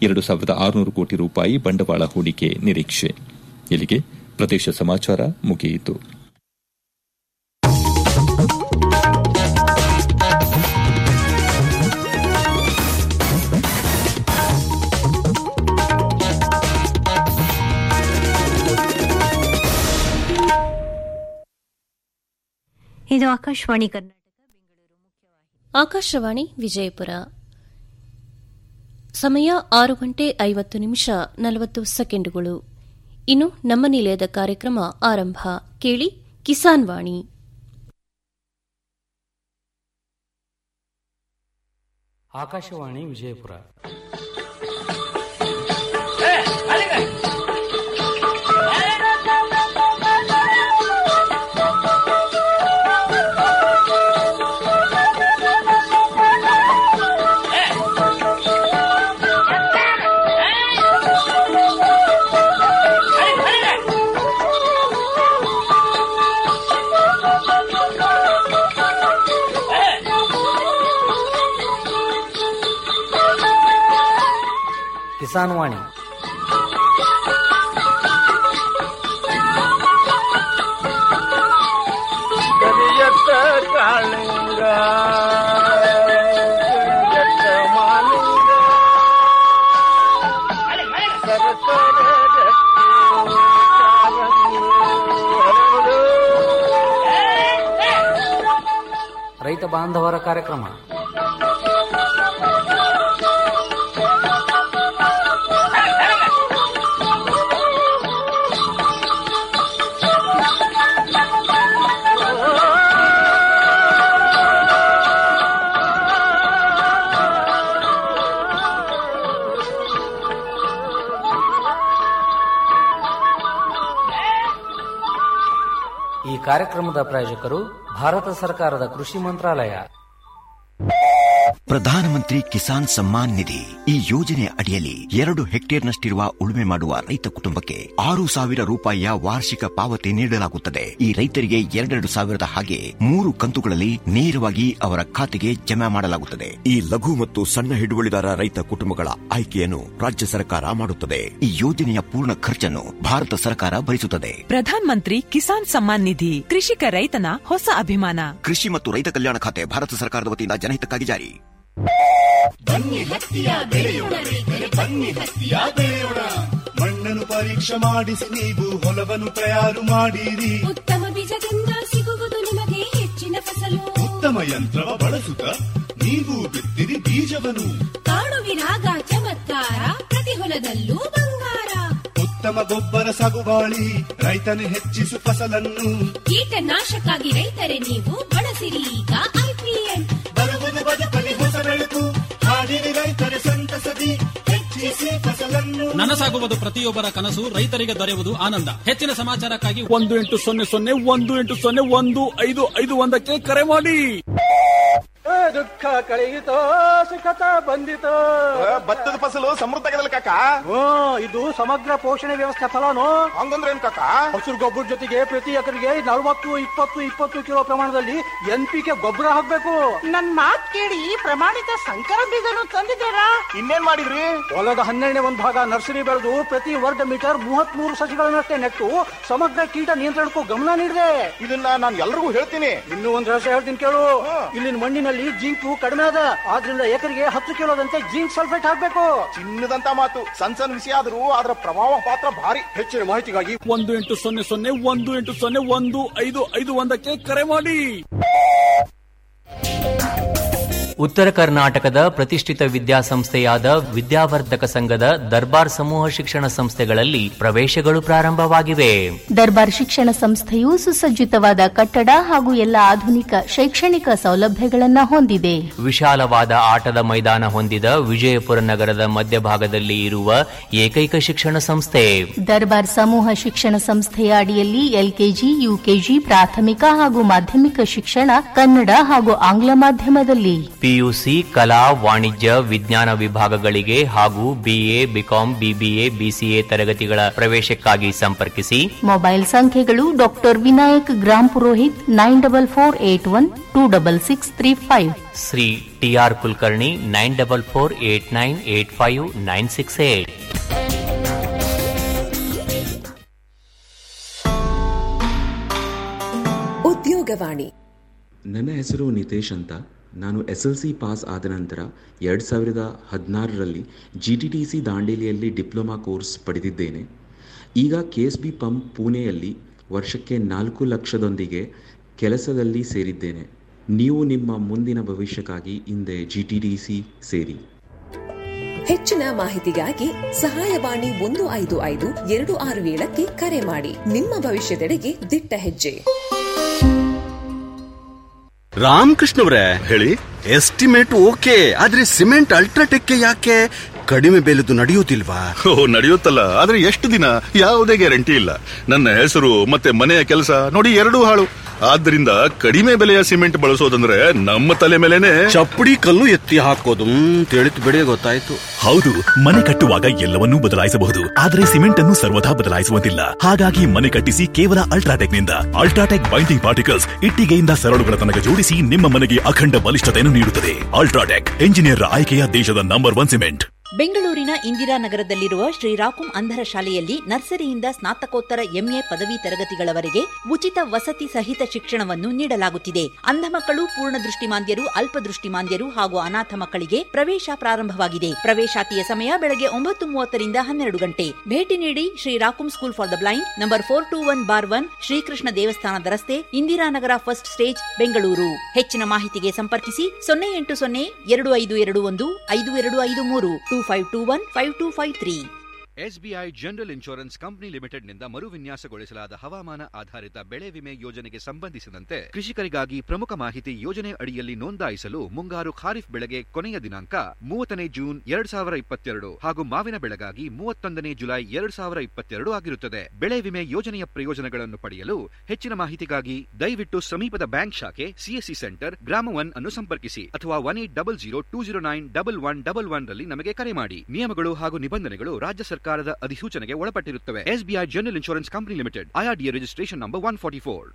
ಎರಡು ಸಾವಿರದ ಆರುನೂರು ಕೋಟಿ ರೂಪಾಯಿ ಬಂಡವಾಳ ಹೂಡಿಕೆ ನಿರೀಕ್ಷೆ ಇಲ್ಲಿಗೆ ಪ್ರದೇಶ ಸಮಾಚಾರ ಮುಗಿಯಿತು ಇದು ಆಕಾಶವಾಣಿ ಕರ್ನಾಟಕ ಆಕಾಶವಾಣಿ ವಿಜಯಪುರ ಸಮಯ ಆರು ಗಂಟೆ ಐವತ್ತು ನಿಮಿಷ ನಲವತ್ತು ಸೆಕೆಂಡುಗಳು ಇನ್ನು ನಮ್ಮ ನಿಲಯದ ಕಾರ್ಯಕ್ರಮ ಆರಂಭ ಕೇಳಿ ಕಿಸಾನ್ ವಾಣಿ ಆಕಾಶವಾಣಿ ವಿಜಯಪುರ ಕಿಸಾನ್ ವಾಣಿ ಕರಿಯತ್ತ ಕಾಳಿಂಗ ಕರಿಯತ್ತ ಮಾಲಿಂಗ ಸರಸರ ಗಟ್ಟಿ ಕಾಲಂಗಿ ಹರಡು. ರೈತ ಬಾಂಧವರ ಕಾರ್ಯಕ್ರಮ ಈ ಕಾರ್ಯಕ್ರಮದ ಪ್ರಾಯೋಜಕರು ಭಾರತ ಸರ್ಕಾರದ ಕೃಷಿ ಮಂತ್ರಾಲಯ ಪ್ರಧಾನಮಂತ್ರಿ ಕಿಸಾನ್ ಸಮ್ಮಾನ್ ನಿಧಿ ಈ ಯೋಜನೆ ಅಡಿಯಲ್ಲಿ ಎರಡು ಹೆಕ್ಟೇರ್ನಷ್ಟಿರುವ ಉಳುಮೆ ಮಾಡುವ ರೈತ ಕುಟುಂಬಕ್ಕೆ ಆರು ಸಾವಿರ ರೂಪಾಯಿಯ ವಾರ್ಷಿಕ ಪಾವತಿ ನೀಡಲಾಗುತ್ತದೆ ಈ ರೈತರಿಗೆ ಎರಡೆರಡು ಸಾವಿರದ ಹಾಗೆ ಮೂರು ಕಂತುಗಳಲ್ಲಿ ನೇರವಾಗಿ ಅವರ ಖಾತೆಗೆ ಜಮಾ ಮಾಡಲಾಗುತ್ತದೆ ಈ ಲಘು ಮತ್ತು ಸಣ್ಣ ಹಿಡುವಳಿದಾರ ರೈತ ಕುಟುಂಬಗಳ ಆಯ್ಕೆಯನ್ನು ರಾಜ್ಯ ಸರ್ಕಾರ ಮಾಡುತ್ತದೆ ಈ ಯೋಜನೆಯ ಪೂರ್ಣ ಖರ್ಚನ್ನು ಭಾರತ ಸರ್ಕಾರ ಭರಿಸುತ್ತದೆ ಪ್ರಧಾನ್ ಮಂತ್ರಿ ಕಿಸಾನ್ ಸಮ್ಮಾನ್ ನಿಧಿ ಕೃಷಿಕ ರೈತನ ಹೊಸ ಅಭಿಮಾನ ಕೃಷಿ ಮತ್ತು ರೈತ ಕಲ್ಯಾಣ ಖಾತೆ ಭಾರತ ಸರ್ಕಾರದ ವತಿಯಿಂದ ಜನಹಿತಕ್ಕಾಗಿ ಜಾರಿ ಮಣ್ಣನ್ನು ಪರೀಕ್ಷೆ ಮಾಡಿಸಿ ನೀವು ಹೊಲವನ್ನು ತಯಾರು ಮಾಡಿರಿ ಉತ್ತಮ ಬೀಜದಿಂದ ಸಿಗುವುದು ನಿಮಗೆ ಹೆಚ್ಚಿನ ಫಸಲು ಉತ್ತಮ ಯಂತ್ರವ ಬಳಸುತ್ತ ನೀವು ಬಿತ್ತಿರಿ ಬೀಜವನ್ನು ಕಾಣುವಿರಾಗ ಚಮತ್ಕಾರ ಪ್ರತಿ ಹೊಲದಲ್ಲೂ ಬಂಗಾರ ಉತ್ತಮ ಗೊಬ್ಬರ ಸಗುಬಾಳಿ ರೈತನು ಹೆಚ್ಚಿಸು ಫಸಲನ್ನು ಕೀಟನಾಶಕ್ಕಾಗಿ ರೈತರೇ ನೀವು ಬಳಸಿರಿ ಈಗ ಐಪಿಎಲ್ ಬರುವುದು ಬದುಕಲಿ ಹೊಸ ಬೆಳಕು ಹಾಡಿರಿ ರೈತರ ಸಂತಸದಿ ಹೆಚ್ಚಿಸಿ ಫಸಲನ್ನು ನನಸಾಗುವುದು ಪ್ರತಿಯೊಬ್ಬರ ಕನಸು ರೈತರಿಗೆ ದೊರೆಯುವುದು ಆನಂದ ಹೆಚ್ಚಿನ ಸಮಾಚಾರಕ್ಕಾಗಿ ಒಂದು ಎಂಟು ಸೊನ್ನೆ ಸೊನ್ನೆ ಒಂದು ಎಂಟು ಸೊನ್ನೆ ಒಂದು ಐದು ಐದು ಒಂದಕ್ಕೆ ಕರೆ ಮಾಡಿ ಏ, ದುಃಖ ಕಳೆಯಿತೋ ಸುಖತ ಬಂದಿತೋ ಭತ್ತದ ಫಸಲು ಸಮೃದ್ಧಗದಲ್ಲ ಕಾಕ ಹ್ಮ್ ಇದು ಸಮಗ್ರ ಪೋಷಣೆ ವ್ಯವಸ್ಥೆ ಫಲನು ಹಂಗಂದ್ರೆ ಏನ್ ಕಾಕ ಹಸಿರು ಗೊಬ್ಬರ ಜೊತೆಗೆ ಪ್ರತಿ ಎಕರೆಗೆ ನಲವತ್ತು ಇಪ್ಪತ್ತು ಇಪ್ಪತ್ತು ಕಿಲೋ ಪ್ರಮಾಣದಲ್ಲಿ ಎನ್ ಪಿ ಕೆ ಗೊಬ್ಬರ ಹಾಕ್ಬೇಕು ನನ್ ಮಾತ್ ಕೇಳಿ ಪ್ರಮಾಣಿತ ಸಂಕರ ಬೀಜನು ತಂದಿದ್ದೀರಾ ಇನ್ನೇನ್ ಮಾಡಿದ್ರಿ ಹೊಲದ ಹನ್ನೆರಡನೇ ಒಂದು ಭಾಗ ನರ್ಸರಿ ಬೆಳೆದು ಪ್ರತಿ ವರ್ಗ ಮೀಟರ್ ಮೂವತ್ತ್ ಮೂರು ಸಸಿಗಳನ್ನಷ್ಟೇ ನೆಟ್ಟು ಸಮಗ್ರ ಕೀಟ ನಿಯಂತ್ರಣಕ್ಕೂ ಗಮನ ನೀಡಿದೆ ಇದನ್ನ ನಾನು ಎಲ್ರಿಗೂ ಹೇಳ್ತೀನಿ ಇನ್ನೂ ಒಂದ್ ರಹಸ್ಯ ಹೇಳ್ತೀನಿ ಕೇಳು ಇಲ್ಲಿನ ಮಣ್ಣಿನಲ್ಲಿ ಜಿಂಕು ಕಡಿಮೆ ಅದ ಆದ್ರಿಂದ ಎಕರೆಗೆ ಹತ್ತು ಕಿಲೋದಂತೆ ಜಿಂಕ್ ಸಲ್ಫೇಟ್ ಹಾಕ್ಬೇಕು ಚಿನ್ನದಂತ ಮಾತು ಸಣ್ಣ ಸಣ್ಣ ವಿಷಯ ಆದ್ರೂ ಅದರ ಪ್ರಭಾವ ಪಾತ್ರ ಭಾರಿ ಹೆಚ್ಚಿನ ಮಾಹಿತಿಗಾಗಿ ಒಂದು ಎಂಟು ಸೊನ್ನೆ ಸೊನ್ನೆ ಒಂದು ಎಂಟು ಸೊನ್ನೆ ಒಂದು ಐದು ಐದು ಒಂದಕ್ಕೆ ಕರೆ ಮಾಡಿ ಉತ್ತರ ಕರ್ನಾಟಕದ ಪ್ರತಿಷ್ಠಿತ ವಿದ್ಯಾಸಂಸ್ಥೆಯಾದ ವಿದ್ಯಾವರ್ಧಕ ಸಂಘದ ದರ್ಬಾರ್ ಸಮೂಹ ಶಿಕ್ಷಣ ಸಂಸ್ಥೆಗಳಲ್ಲಿ ಪ್ರವೇಶಗಳು ಪ್ರಾರಂಭವಾಗಿವೆ ದರ್ಬಾರ್ ಶಿಕ್ಷಣ ಸಂಸ್ಥೆಯು ಸುಸಜ್ಜಿತವಾದ ಕಟ್ಟಡ ಹಾಗೂ ಎಲ್ಲ ಆಧುನಿಕ ಶೈಕ್ಷಣಿಕ ಸೌಲಭ್ಯಗಳನ್ನು ಹೊಂದಿದೆ ವಿಶಾಲವಾದ ಆಟದ ಮೈದಾನ ಹೊಂದಿದ ವಿಜಯಪುರ ನಗರದ ಮಧ್ಯಭಾಗದಲ್ಲಿ ಇರುವ ಏಕೈಕ ಶಿಕ್ಷಣ ಸಂಸ್ಥೆ ದರ್ಬಾರ್ ಸಮೂಹ ಶಿಕ್ಷಣ ಸಂಸ್ಥೆಯ ಅಡಿಯಲ್ಲಿ ಎಲ್ಕೆಜಿ ಯುಕೆಜಿ ಪ್ರಾಥಮಿಕ ಹಾಗೂ ಮಾಧ್ಯಮಿಕ ಶಿಕ್ಷಣ ಕನ್ನಡ ಹಾಗೂ ಆಂಗ್ಲ ಮಾಧ್ಯಮದಲ್ಲಿ ಪಿಯುಸಿ ಕಲಾ ವಾಣಿಜ್ಯ ವಿಜ್ಞಾನ ವಿಭಾಗಗಳಿಗೆ ಹಾಗೂ ಬಿಎ ಬಿಕಾಂ ಬಿಬಿಎ ಬಿಸಿಎ ತರಗತಿಗಳ ಪ್ರವೇಶಕ್ಕಾಗಿ ಸಂಪರ್ಕಿಸಿ ಮೊಬೈಲ್ ಸಂಖ್ಯೆಗಳು doctor Vinayak Grampurohit nine double four eight one two double six three five Shri T R Kulkarni nine double four eight nine eight five nine six eight ಉದ್ಯೋಗವಾಣಿ ನನ್ನ ಹೆಸರು ನಿತೇಶ್ ಅಂತ ನಾನು ಎಸ್ ಎಲ್ ಸಿ ಪಾಸ್ ಆದ ನಂತರ ಎರಡು ಸಾವಿರದ ಹದಿನಾರರಲ್ಲಿ ಜಿ ಟಿ ಟಿ ಸಿ ದಾಂಡೇಲಿಯಲ್ಲಿ ಡಿಪ್ಲೊಮಾ ಕೋರ್ಸ್ ಪಡೆದಿದ್ದೇನೆ ಈಗ ಕೆ ಎಸ್ ಬಿ ಪಂಪ್ ಪುಣೆಯಲ್ಲಿ ವರ್ಷಕ್ಕೆ ನಾಲ್ಕು ಲಕ್ಷದೊಂದಿಗೆ ಕೆಲಸದಲ್ಲಿ ಸೇರಿದ್ದೇನೆ ನೀವು ನಿಮ್ಮ ಮುಂದಿನ ಭವಿಷ್ಯಕ್ಕಾಗಿ ಹಿಂದೆ ಜಿ ಟಿ ಟಿ ಸಿ ಸೇರಿ ಹೆಚ್ಚಿನ ಮಾಹಿತಿಗಾಗಿ ಸಹಾಯವಾಣಿ ಒಂದು ಐದು ಐದು ಎರಡು ಆರು ಏಳಕ್ಕೆ ಕರೆ ಮಾಡಿ ನಿಮ್ಮ ಭವಿಷ್ಯದೆಡೆಗೆ ದಿಟ್ಟ ಹೆಜ್ಜೆ ರಾಮಕೃಷ್ಣ ಅವರೇ ಹೇಳಿ ಎಸ್ಟಿಮೇಟ್ ಓಕೆ ಆದ್ರೆ ಸಿಮೆಂಟ್ ಅಲ್ಟ್ರಾಟೆಕ್ ಯಾಕೆ ಕಡಿಮೆ ಬೆಲೆದು ನಡೆಯುವುದಿಲ್ವಾ ಓ ನಡೆಯುತ್ತಲ್ಲ ಆದ್ರೆ ಎಷ್ಟು ದಿನ ಯಾವುದೇ ಗ್ಯಾರಂಟಿ ಇಲ್ಲ ನನ್ನ ಹೆಸರು ಮತ್ತೆ ಮನೆಯ ಕೆಲಸ ನೋಡಿ ಎರಡೂ ಹಾಳು ಆದ್ರಿಂದ ಕಡಿಮೆ ಬೆಲೆಯ ಸಿಮೆಂಟ್ ಬಳಸೋದಂದ್ರೆ ನಮ್ಮ ತಲೆ ಮೇಲೆನೆ ಚಪ್ಪಡಿ ಕಲ್ಲು ಎತ್ತಿ ಹಾಕೋದು ತಿಳಿತು ಬಿಡಿ ಗೊತ್ತಾಯ್ತು ಹೌದು ಮನೆ ಕಟ್ಟುವಾಗ ಎಲ್ಲವನ್ನೂ ಬದಲಾಯಿಸಬಹುದು ಆದರೆ ಸಿಮೆಂಟ್ ಅನ್ನು ಸರ್ವದಾ ಬದಲಾಯಿಸುವಂತಿಲ್ಲ ಹಾಗಾಗಿ ಮನೆ ಕಟ್ಟಿಸಿ ಕೇವಲ ಅಲ್ಟ್ರಾಟೆಕ್ ನಿಂದ ಅಲ್ಟ್ರಾಟೆಕ್ ಬೈಂಡಿಂಗ್ ಪಾರ್ಟಿಕಲ್ಸ್ ಇಟ್ಟಿಗೆಯಿಂದ ಸರಳುಗಳ ತನಕ ಜೋಡಿಸಿ ನಿಮ್ಮ ಮನೆಗೆ ಅಖಂಡ ಬಲಿಷ್ಠತೆಯನ್ನು ನೀಡುತ್ತದೆ ಅಲ್ಟ್ರಾಟೆಕ್ ಎಂಜಿನಿಯರ್ ಆಯ್ಕೆಯ ದೇಶದ ನಂಬರ್ ಒನ್ ಸಿಮೆಂಟ್ ಬೆಂಗಳೂರಿನ ಇಂದಿರಾನಗರದಲ್ಲಿರುವ ಶ್ರೀರಾಕುಂ ಅಂಧರ ಶಾಲೆಯಲ್ಲಿ ನರ್ಸರಿಯಿಂದ ಸ್ನಾತಕೋತ್ತರ ಎಂಎ ಪದವಿ ತರಗತಿಗಳವರೆಗೆ ಉಚಿತ ವಸತಿ ಸಹಿತ ಶಿಕ್ಷಣವನ್ನು ನೀಡಲಾಗುತ್ತಿದೆ ಅಂಧ ಮಕ್ಕಳು ಪೂರ್ಣ ದೃಷ್ಟಿಮಾಂದ್ಯರು ಅಲ್ಪದೃಷ್ಟಿಮಾಂದ್ಯರು ಹಾಗೂ ಅನಾಥ ಮಕ್ಕಳಿಗೆ ಪ್ರವೇಶ ಪ್ರಾರಂಭವಾಗಿದೆ ಪ್ರವೇಶಾತಿಯ ಸಮಯ ಬೆಳಗ್ಗೆ ಒಂಬತ್ತು ಮೂವತ್ತರಿಂದ ಹನ್ನೆರಡು ಗಂಟೆ ಭೇಟಿ ನೀಡಿ Shri Rakum school for the blind number four two one bar one Shrikrishna ದೇವಸ್ಥಾನದ ರಸ್ತೆ ಇಂದಿರಾನಗರ ಫಸ್ಟ್ ಸ್ಟೇಜ್ ಬೆಂಗಳೂರು ಹೆಚ್ಚಿನ ಮಾಹಿತಿಗೆ ಸಂಪರ್ಕಿಸಿ ಸೊನ್ನೆ ಎಂಟು ಸೊನ್ನೆ ಎರಡು ಐದು ಎರಡು ಒಂದು ಐದು ಎರಡು ಐದು ಮೂರು two five two one five two five three SBI general insurance company ಲಿಮಿಟೆಡ್ನಿಂದ ಮರುವಿನ್ಯಾಸಗೊಳಿಸಲಾದ ಹವಾಮಾನ ಆಧಾರಿತ ಬೆಳೆ ವಿಮೆ ಯೋಜನೆಗೆ ಸಂಬಂಧಿಸಿದಂತೆ ಕೃಷಿಕರಿಗಾಗಿ ಪ್ರಮುಖ ಮಾಹಿತಿ ಯೋಜನೆ ಅಡಿಯಲ್ಲಿ ನೋಂದಾಯಿಸಲು ಮುಂಗಾರು ಖಾರಿಫ್ ಬೆಳೆಗೆ ಕೊನೆಯ ದಿನಾಂಕ ಮೂವತ್ತನೇ ಜೂನ್ ಎರಡ್ ಸಾವಿರ ಇಪ್ಪತ್ತೆರಡು ಹಾಗೂ ಮಾವಿನ ಬೆಳೆಗಾಗಿ ಮೂವತ್ತೊಂದನೇ ಜುಲೈ ಎರಡ್ ಸಾವಿರ ಇಪ್ಪತ್ತೆರಡು ಆಗಿರುತ್ತದೆ ಬೆಳೆ ವಿಮೆ ಯೋಜನೆಯ ಪ್ರಯೋಜನಗಳನ್ನು ಪಡೆಯಲು ಹೆಚ್ಚಿನ ಮಾಹಿತಿಗಾಗಿ ದಯವಿಟ್ಟು ಸಮೀಪದ ಬ್ಯಾಂಕ್ ಶಾಖೆ ಸಿಎಸ್ಸಿ ಸೆಂಟರ್ ಗ್ರಾಮ ಒನ್ ಅನ್ನು ಸಂಪರ್ಕಿಸಿ ಅಥವಾ one eight double zero two zero nine double one double one ರಲ್ಲಿ ನಮಗೆ ಕರೆ ಮಾಡಿ ನಿಯಮಗಳು ಹಾಗೂ ನಿಬಂಧನೆಗಳು ರಾಜ್ಯ ಸರ್ಕಾರದ ಅಧಿಸೂಚನೆಗೆ ಒಳಪಟ್ಟಿರುತ್ತವೆ SBI general insurance company limited IRDA registration number one forty four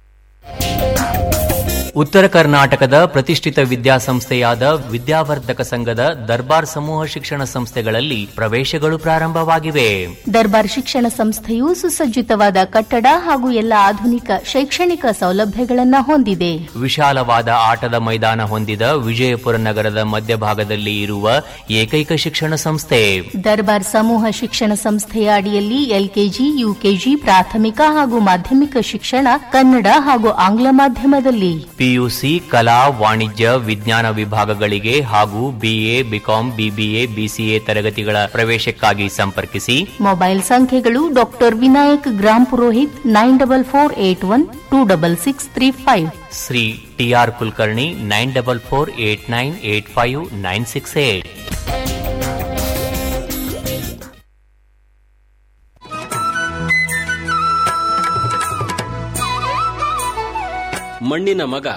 ಉತ್ತರ ಕರ್ನಾಟಕದ ಪ್ರತಿಷ್ಠಿತ ವಿದ್ಯಾಸಂಸ್ಥೆಯಾದ ವಿದ್ಯಾವರ್ಧಕ ಸಂಘದ ದರ್ಬಾರ್ ಸಮೂಹ ಶಿಕ್ಷಣ ಸಂಸ್ಥೆಗಳಲ್ಲಿ ಪ್ರವೇಶಗಳು ಪ್ರಾರಂಭವಾಗಿವೆ ದರ್ಬಾರ್ ಶಿಕ್ಷಣ ಸಂಸ್ಥೆಯು ಸುಸಜ್ಜಿತವಾದ ಕಟ್ಟಡ ಹಾಗೂ ಎಲ್ಲ ಆಧುನಿಕ ಶೈಕ್ಷಣಿಕ ಸೌಲಭ್ಯಗಳನ್ನು ಹೊಂದಿದೆ ವಿಶಾಲವಾದ ಆಟದ ಮೈದಾನ ಹೊಂದಿದ ವಿಜಯಪುರ ನಗರದ ಮಧ್ಯಭಾಗದಲ್ಲಿ ಇರುವ ಏಕೈಕ ಶಿಕ್ಷಣ ಸಂಸ್ಥೆ ದರ್ಬಾರ್ ಸಮೂಹ ಶಿಕ್ಷಣ ಸಂಸ್ಥೆಯ ಅಡಿಯಲ್ಲಿ ಎಲ್ಕೆಜಿ ಯುಕೆಜಿ ಪ್ರಾಥಮಿಕ ಹಾಗೂ ಮಾಧ್ಯಮಿಕ ಶಿಕ್ಷಣ ಕನ್ನಡ ಹಾಗೂ ಆಂಗ್ಲ ಮಾಧ್ಯಮದಲ್ಲಿ ಪಿಯುಸಿ ಕಲಾ ವಾಣಿಜ್ಯ ವಿಜ್ಞಾನ ವಿಭಾಗಗಳಿಗೆ ಹಾಗೂ ಬಿಎ ಬಿಕಾಂ ಬಿಬಿಎ ಬಿಸಿಎ ತರಗತಿಗಳ ಪ್ರವೇಶಕ್ಕಾಗಿ ಸಂಪರ್ಕಿಸಿ ಮೊಬೈಲ್ ಸಂಖ್ಯೆಗಳು doctor Vinayak Grampurohit nine double four eight one two double six three five Shri T R Kulkarni nine double four eight nine eight five nine six eight ಮಣ್ಣಿನ ಮಗ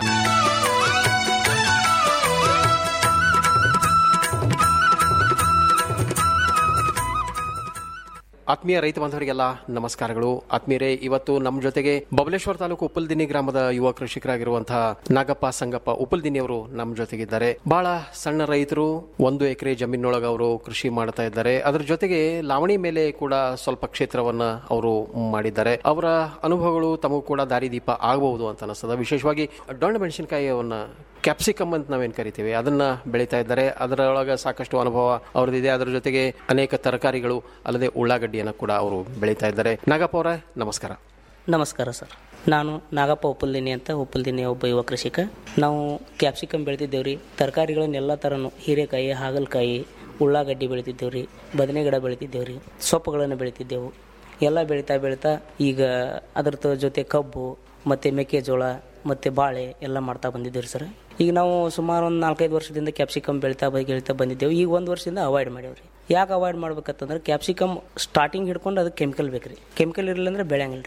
ಆತ್ಮೀಯ ರೈತ ಬಾಂಧವರಿಗೆಲ್ಲ ನಮಸ್ಕಾರಗಳು ಆತ್ಮೀಯರೇ ಇವತ್ತು ನಮ್ಮ ಜೊತೆಗೆ ಬಬಲೇಶ್ವರ ತಾಲೂಕು ಉಪ್ಪಲ್ದಿನಿ ಗ್ರಾಮದ ಯುವ ಕೃಷಿಕರಾಗಿರುವಂತಹ ನಾಗಪ್ಪ ಸಂಗಪ್ಪ ಉಪ್ಪಲ್ದಿನಿ ಅವರು ನಮ್ಮ ಜೊತೆಗಿದ್ದಾರೆ ಬಹಳ ಸಣ್ಣ ರೈತರು ಒಂದು ಎಕರೆ ಜಮೀನೊಳಗೆ ಅವರು ಕೃಷಿ ಮಾಡ್ತಾ ಇದ್ದಾರೆ ಅದರ ಜೊತೆಗೆ ಲಾವಣಿ ಮೇಲೆ ಕೂಡ ಸ್ವಲ್ಪ ಕ್ಷೇತ್ರವನ್ನ ಅವರು ಮಾಡಿದ್ದಾರೆ ಅವರ ಅನುಭವಗಳು ತಮಗೂ ಕೂಡ ದಾರಿದೀಪ ಆಗಬಹುದು ಅಂತ ಅನಿಸ್ತದ ವಿಶೇಷವಾಗಿ ಡೊಣ್ಣ ಮೆಣಸಿನಕಾಯಿಯವನ್ನ ಕ್ಯಾಪ್ಸಿಕಮ್ ಅಂತ ನಾವೇನ್ ಕರಿತೀವಿ ಅದನ್ನ ಬೆಳೀತಾ ಇದ್ದಾರೆ ಅದರೊಳಗೆ ಸಾಕಷ್ಟು ಅನುಭವ ಅವ್ರದ್ದಿದೆ ಅದರ ಜೊತೆಗೆ ಅನೇಕ ತರಕಾರಿಗಳು ಅಲ್ಲದೆ ಉಳ್ಳಾಗಡ್ಡಿಯನ್ನು ಕೂಡ ಅವರು ಬೆಳೀತಾ ಇದ್ದಾರೆ ನಾಗಪ್ಪ ಅವರ ನಮಸ್ಕಾರ ನಮಸ್ಕಾರ ಸರ್ ನಾನು ನಾಗಪ್ಪ ಉಪ್ಪಲ್ದಿನಿ ಅಂತ ಉಪ್ಪಲ್ದಿನಿ ಒಬ್ಬ ಯುವ ಕೃಷಿಕ ನಾವು ಕ್ಯಾಪ್ಸಿಕಮ್ ಬೆಳೆದಿದ್ದೇವ್ರಿ ತರಕಾರಿಗಳನ್ನೆಲ್ಲ ಥರನು ಹೀರೆಕಾಯಿ ಹಾಗಲಕಾಯಿ ಉಳ್ಳಾಗಡ್ಡಿ ಬೆಳಿತಿದ್ದೇವ್ರಿ ಬದನೆ ಗಿಡ ಬೆಳಿತಿದ್ದೇವ್ರಿ ಸೊಪ್ಪುಗಳನ್ನು ಬೆಳಿತಿದ್ದೆವು ಎಲ್ಲ ಬೆಳೀತಾ ಬೆಳೀತಾ ಈಗ ಅದರ ಜೊತೆ ಕಬ್ಬು ಮತ್ತು ಮೆಕ್ಕೆಜೋಳ ಮತ್ತು ಬಾಳೆ ಎಲ್ಲ ಮಾಡ್ತಾ ಬಂದಿದ್ದೇವೆ ಸರ್ ಈಗ ನಾವು ಸುಮಾರು ಒಂದು ನಾಲ್ಕೈದು ವರ್ಷದಿಂದ ಕ್ಯಾಪ್ಸಿಕಮ್ ಬೆಳೀತಾ ಬೆಳೀತಾ ಬಂದಿದ್ದೇವೆ ಈಗ ಒಂದು ವರ್ಷದಿಂದ ಅವಾಯ್ಡ್ ಮಾಡೇವ್ರಿ ಯಾಕೆ ಅವಾಯ್ಡ್ ಮಾಡ್ಬೇಕಂತಂದ್ರೆ ಕ್ಯಾಪ್ಸಿಕಮ್ ಸ್ಟಾರ್ಟಿಂಗ್ ಹಿಡ್ಕೊಂಡು ಅದಕ್ಕೆ ಕೆಮಿಕಲ್ ಬೇಕ್ರಿ ಕೆಮಿಕಲ್ ಇರಲಿಲ್ಲ ಅಂದ್ರೆ ಬೆಳೆಯಂಗಿಲ್ಲ ರೀ